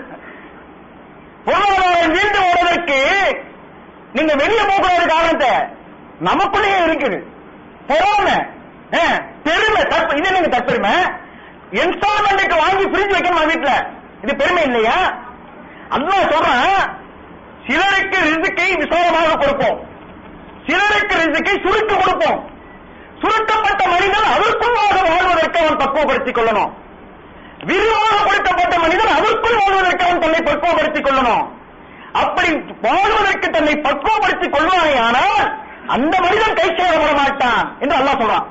பொருளாதாரம் வீழ்ந்து ஓடுவதற்கு நீங்க வெளியே போகக்கூடாத காரணத்தை நமக்குள்ளேயே இருக்குது பொறாமை ஆ, பெருமை தற்ப இது என்னங்க தற்பெருமை இன்ஸ்டால்மெண்ட்டுக்கு வாங்கி பிரிச்சு வைக்கணுமா வீட்டுல இது பெருமை இல்லையா அல்லாஹ் சொல்றான் சிலருக்கு ரிசுக்கை விசாலமாக கொடுப்போம் சிலருக்கு ரிசுக்கை சுருக்கி கொடுப்போம் சுருக்கப்பட்ட மனிதன் அதற்குள்ளாக வாழ்வதற்கு அவன் பக்குவப்படுத்திக் கொள்ளணும் விரிவாக கொடுக்கப்பட்ட மனிதன் அதற்குள் வாழ்வதற்கு அவன் தன்னை பக்குவப்படுத்திக் கொள்ளணும் அப்படி வாழ்வதற்கு தன்னை பக்குவப்படுத்திக் கொள்வானே ஆனால் அந்த மனிதன் கை சேரப்பட மாட்டான் என்று அல்லாஹ் சொல்றான்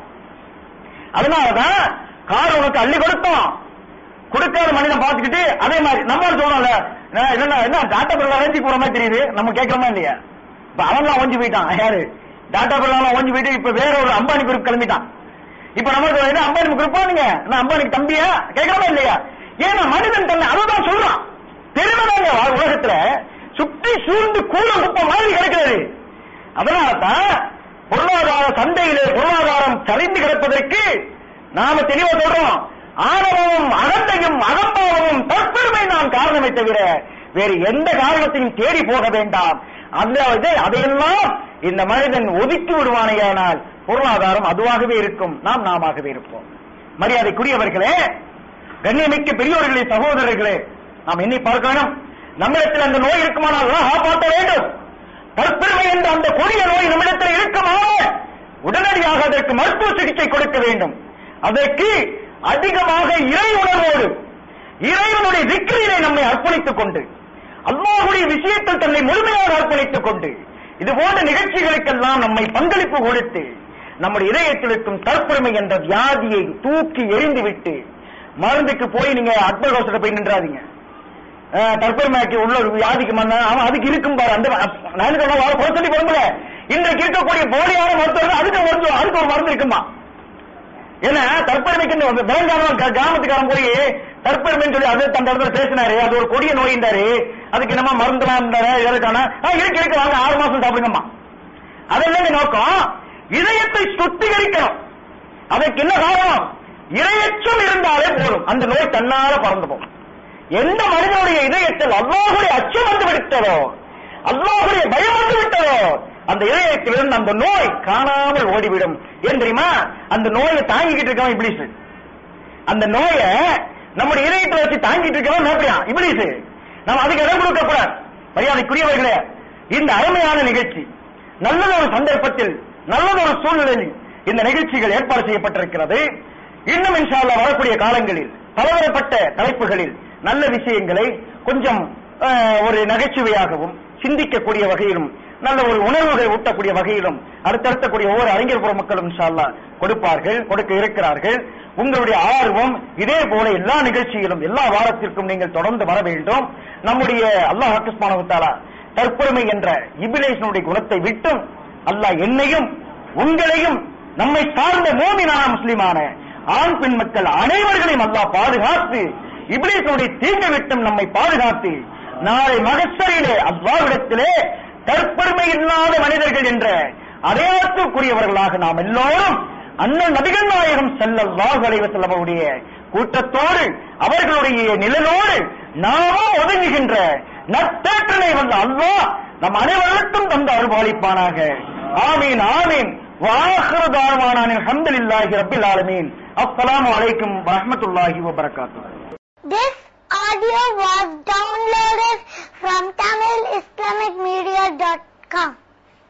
அதனாலதான் கார் உனக்கு அள்ளி கொடுத்தோம் கொடுக்காத மனிதன் பார்த்துக்கிட்டு அதே மாதிரி நம்ம சொல்றோம்ல நான் என்ன என்ன டாட்டா பிள்ளை அரைஞ்சி போற மாதிரி தெரியுது நம்ம கேட்கறோமா இல்லையா இப்ப அவன்லாம் ஒஞ்சி போயிட்டான் யாரு டாட்டா பிள்ளைலாம் ஒஞ்சி போயிட்டு இப்ப வேற ஒரு அம்பானி குரூப் கிளம்பிட்டான் இப்ப நம்ம என்ன அம்பானி குரூப் நீங்க நான் அம்பானிக்கு தம்பியா கேட்கறோமா இல்லையா ஏன்னா மனிதன் தன்னை அதுதான் சொல்றான் பெருமைதாங்க உலகத்துல சுற்றி சூழ்ந்து கூட குப்பம் மாதிரி கிடக்கிறது அதனாலதான் பொருளாதார சந்தையிலே பொருளாதாரம் சரிந்து கிடப்பதற்கு நாம தெளிவா சொல்றோம் ஆணவமும் அகந்தையும் அகம்பாவமும் தற்பெருமை நாம் காரணமே தவிர வேறு எந்த காரணத்தையும் தேடி போக வேண்டாம் அந்த இது அதையெல்லாம் இந்த மனிதன் ஒதுக்கி விடுவானேயானால் பொருளாதாரம் அதுவாகவே இருக்கும் நாம் நாமாகவே இருப்போம் மரியாதைக்குரியவர்களே கண்ணியமிக்க பெரியோர்களே சகோதரர்களே நாம் எண்ணி பார்க்க வேணும் நம்மிடத்தில் அந்த நோய் இருக்குமானால் அல்லாஹ் காப்பாற்ற வேண்டும் தற்பெருமை என்ற அந்த கொடிய நோய் நம்மிடத்தில் இருக்குமானால் உடனடியாக அதற்கு மருத்துவ சிகிச்சை கொடுக்க வேண்டும் அதற்கு அதிகமாக இறை உணர்வோடு இறைவனுடைய விக்கிரியை நம்மை அர்ப்பணித்துக் கொண்டு அல்லாஹுடைய விஷயத்தில் தன்னை முழுமையாக அர்ப்பணித்துக் கொண்டு இது போன்ற நிகழ்ச்சிகளுக்கெல்லாம் நம்மை பங்களிப்பு கொடுத்து நம்முடைய இதயத்தில் இருக்கும் தற்பெருமை என்ற வியாதியை தூக்கி எறிந்துவிட்டு மருந்துக்கு போய் நீங்க அக்பர் ஹவுஸ்ல போய் நின்றாதீங்க அஹ், தற்பெருமைக்கு உள்ள ஒரு வியாதிக்கு மன்ன அவன் அதுக்கு இருக்கும் பாரு அந்த நான் என்ன சொல்ல குறை சொல்லி விரும்பல இன்றைக்கு இருக்கக்கூடிய போலியான மருத்துவர்கள் அதுக்கு மருத்துவம் அதுக்கு ஒரு மருந்து இருக்குமா ஏன்னா தற்பெருமைக்கு இந்த வேங்கானம் கிராமத்துக்காரன் போய் தற்பெருமைன்னு சொல்லி அது அந்த இடத்துல பேசினாரு அது ஒரு கொடிய நோயின்றாரு அதுக்கு என்னமா மருந்துலாம் இருந்தாரு எதுக்கான ஆ, இருக்கு இருக்கு வாங்க ஆறு மாசம் சாப்பிடுங்கம்மா அதெல்லாம் நோக்கம் இதயத்தை சுத்திகரிக்கணும் அதற்கு என்ன காரணம் இரையச்சம் இருந்தாலே போதும் அந்த நோய் தன்னால பறந்து போகும் எந்த மனிதனுடைய இதயத்தில் அல்லாஹுடைய அச்சம் வந்து விட்டதோ அல்லாஹுடைய பயம் வந்து விட்டதோ அந்த இதயத்திலிருந்து அந்த நோய் காணாமல் ஓடிவிடும் ஏன் தெரியுமா அந்த நோயை தாங்கிக்கிட்டு இருக்கவன் இப்ளீஸ் அந்த நோயை நம்முடைய இதயத்தை வச்சு தாங்கிட்டு இருக்கவன் எப்படியா இப்ளீஸ் நம்ம அதுக்கு இடம் கொடுக்க கூடாது மரியாதைக்குரியவர்களே இந்த அருமையான நிகழ்ச்சி நல்லதொரு சந்தர்ப்பத்தில் நல்லதொரு சூழ்நிலையில் இந்த நிகழ்ச்சிகள் ஏற்பாடு செய்யப்பட்டிருக்கிறது இன்னும் இன்ஷா அல்லாஹ் வரக்கூடிய காலங்களில் பலதரப்பட்ட தலைப்புகளில் நல்ல விஷயங்களை கொஞ்சம் அஹ், ஒரு நகைச்சுவையாகவும் சிந்திக்கக்கூடிய வகையிலும் நல்ல ஒரு உணர்வுகளை ஊட்டக்கூடிய வகையிலும் அடுத்தடுத்தக்கூடிய ஒவ்வொரு அறிஞர் புற மக்களும் இன்ஷா அல்லாஹ் கொடுப்பார்கள் கொடுக்க இருக்கிறார்கள் உங்களுடைய ஆர்வம் இதே போல எல்லா நிகழ்ச்சியிலும் எல்லா வாரத்திற்கும் நீங்கள் தொடர்ந்து வர வேண்டும் நம்முடைய அல்லாஹ் சுப்ஹானஹு தஆலா தற்பொருமை என்ற இபிலேஷனுடைய குணத்தை விட்டும் அல்லாஹ் என்னையும் உங்களையும் நம்மை சார்ந்த மூமினான முஸ்லிமான ஆண் பெண் மக்கள் அனைவர்களையும் அல்லாஹ் பாதுகாத்து இபிலேஷனுடைய தீங்கை விட்டும் நம்மை பாதுகாத்து நாளை மகசரிலே அல்லாவிடத்திலே தற்பெருமை இல்லாத மனிதர்கள் என்ற அடையாளத்துக்குரியவர்களாக நாம் எல்லோரும் அண்ணன் நபிகள் நாயகம் ஸல்லல்லாஹு அலைஹி வஸல்லம் அவருடைய கூட்டத்தோடு அவர்களுடைய நிழலோடு நாமும் ஒதுங்குகின்ற நத்தேற்றனை வந்த அல்லாஹ் நம் அனைவருக்கும் தந்த அருள்பாலிப்பானாக ஆமீன் ஆமீன் வாஹிரு தாழ்வானானின் அல்ஹம்துலில்லாஹி ரப்பில் ஆலமீன் அஸ்ஸலாமு அலைக்கும் வரஹ்மத்துல்லாஹி வபரகாத்துஹு This audio was downloaded from TamilIslamicMedia.com.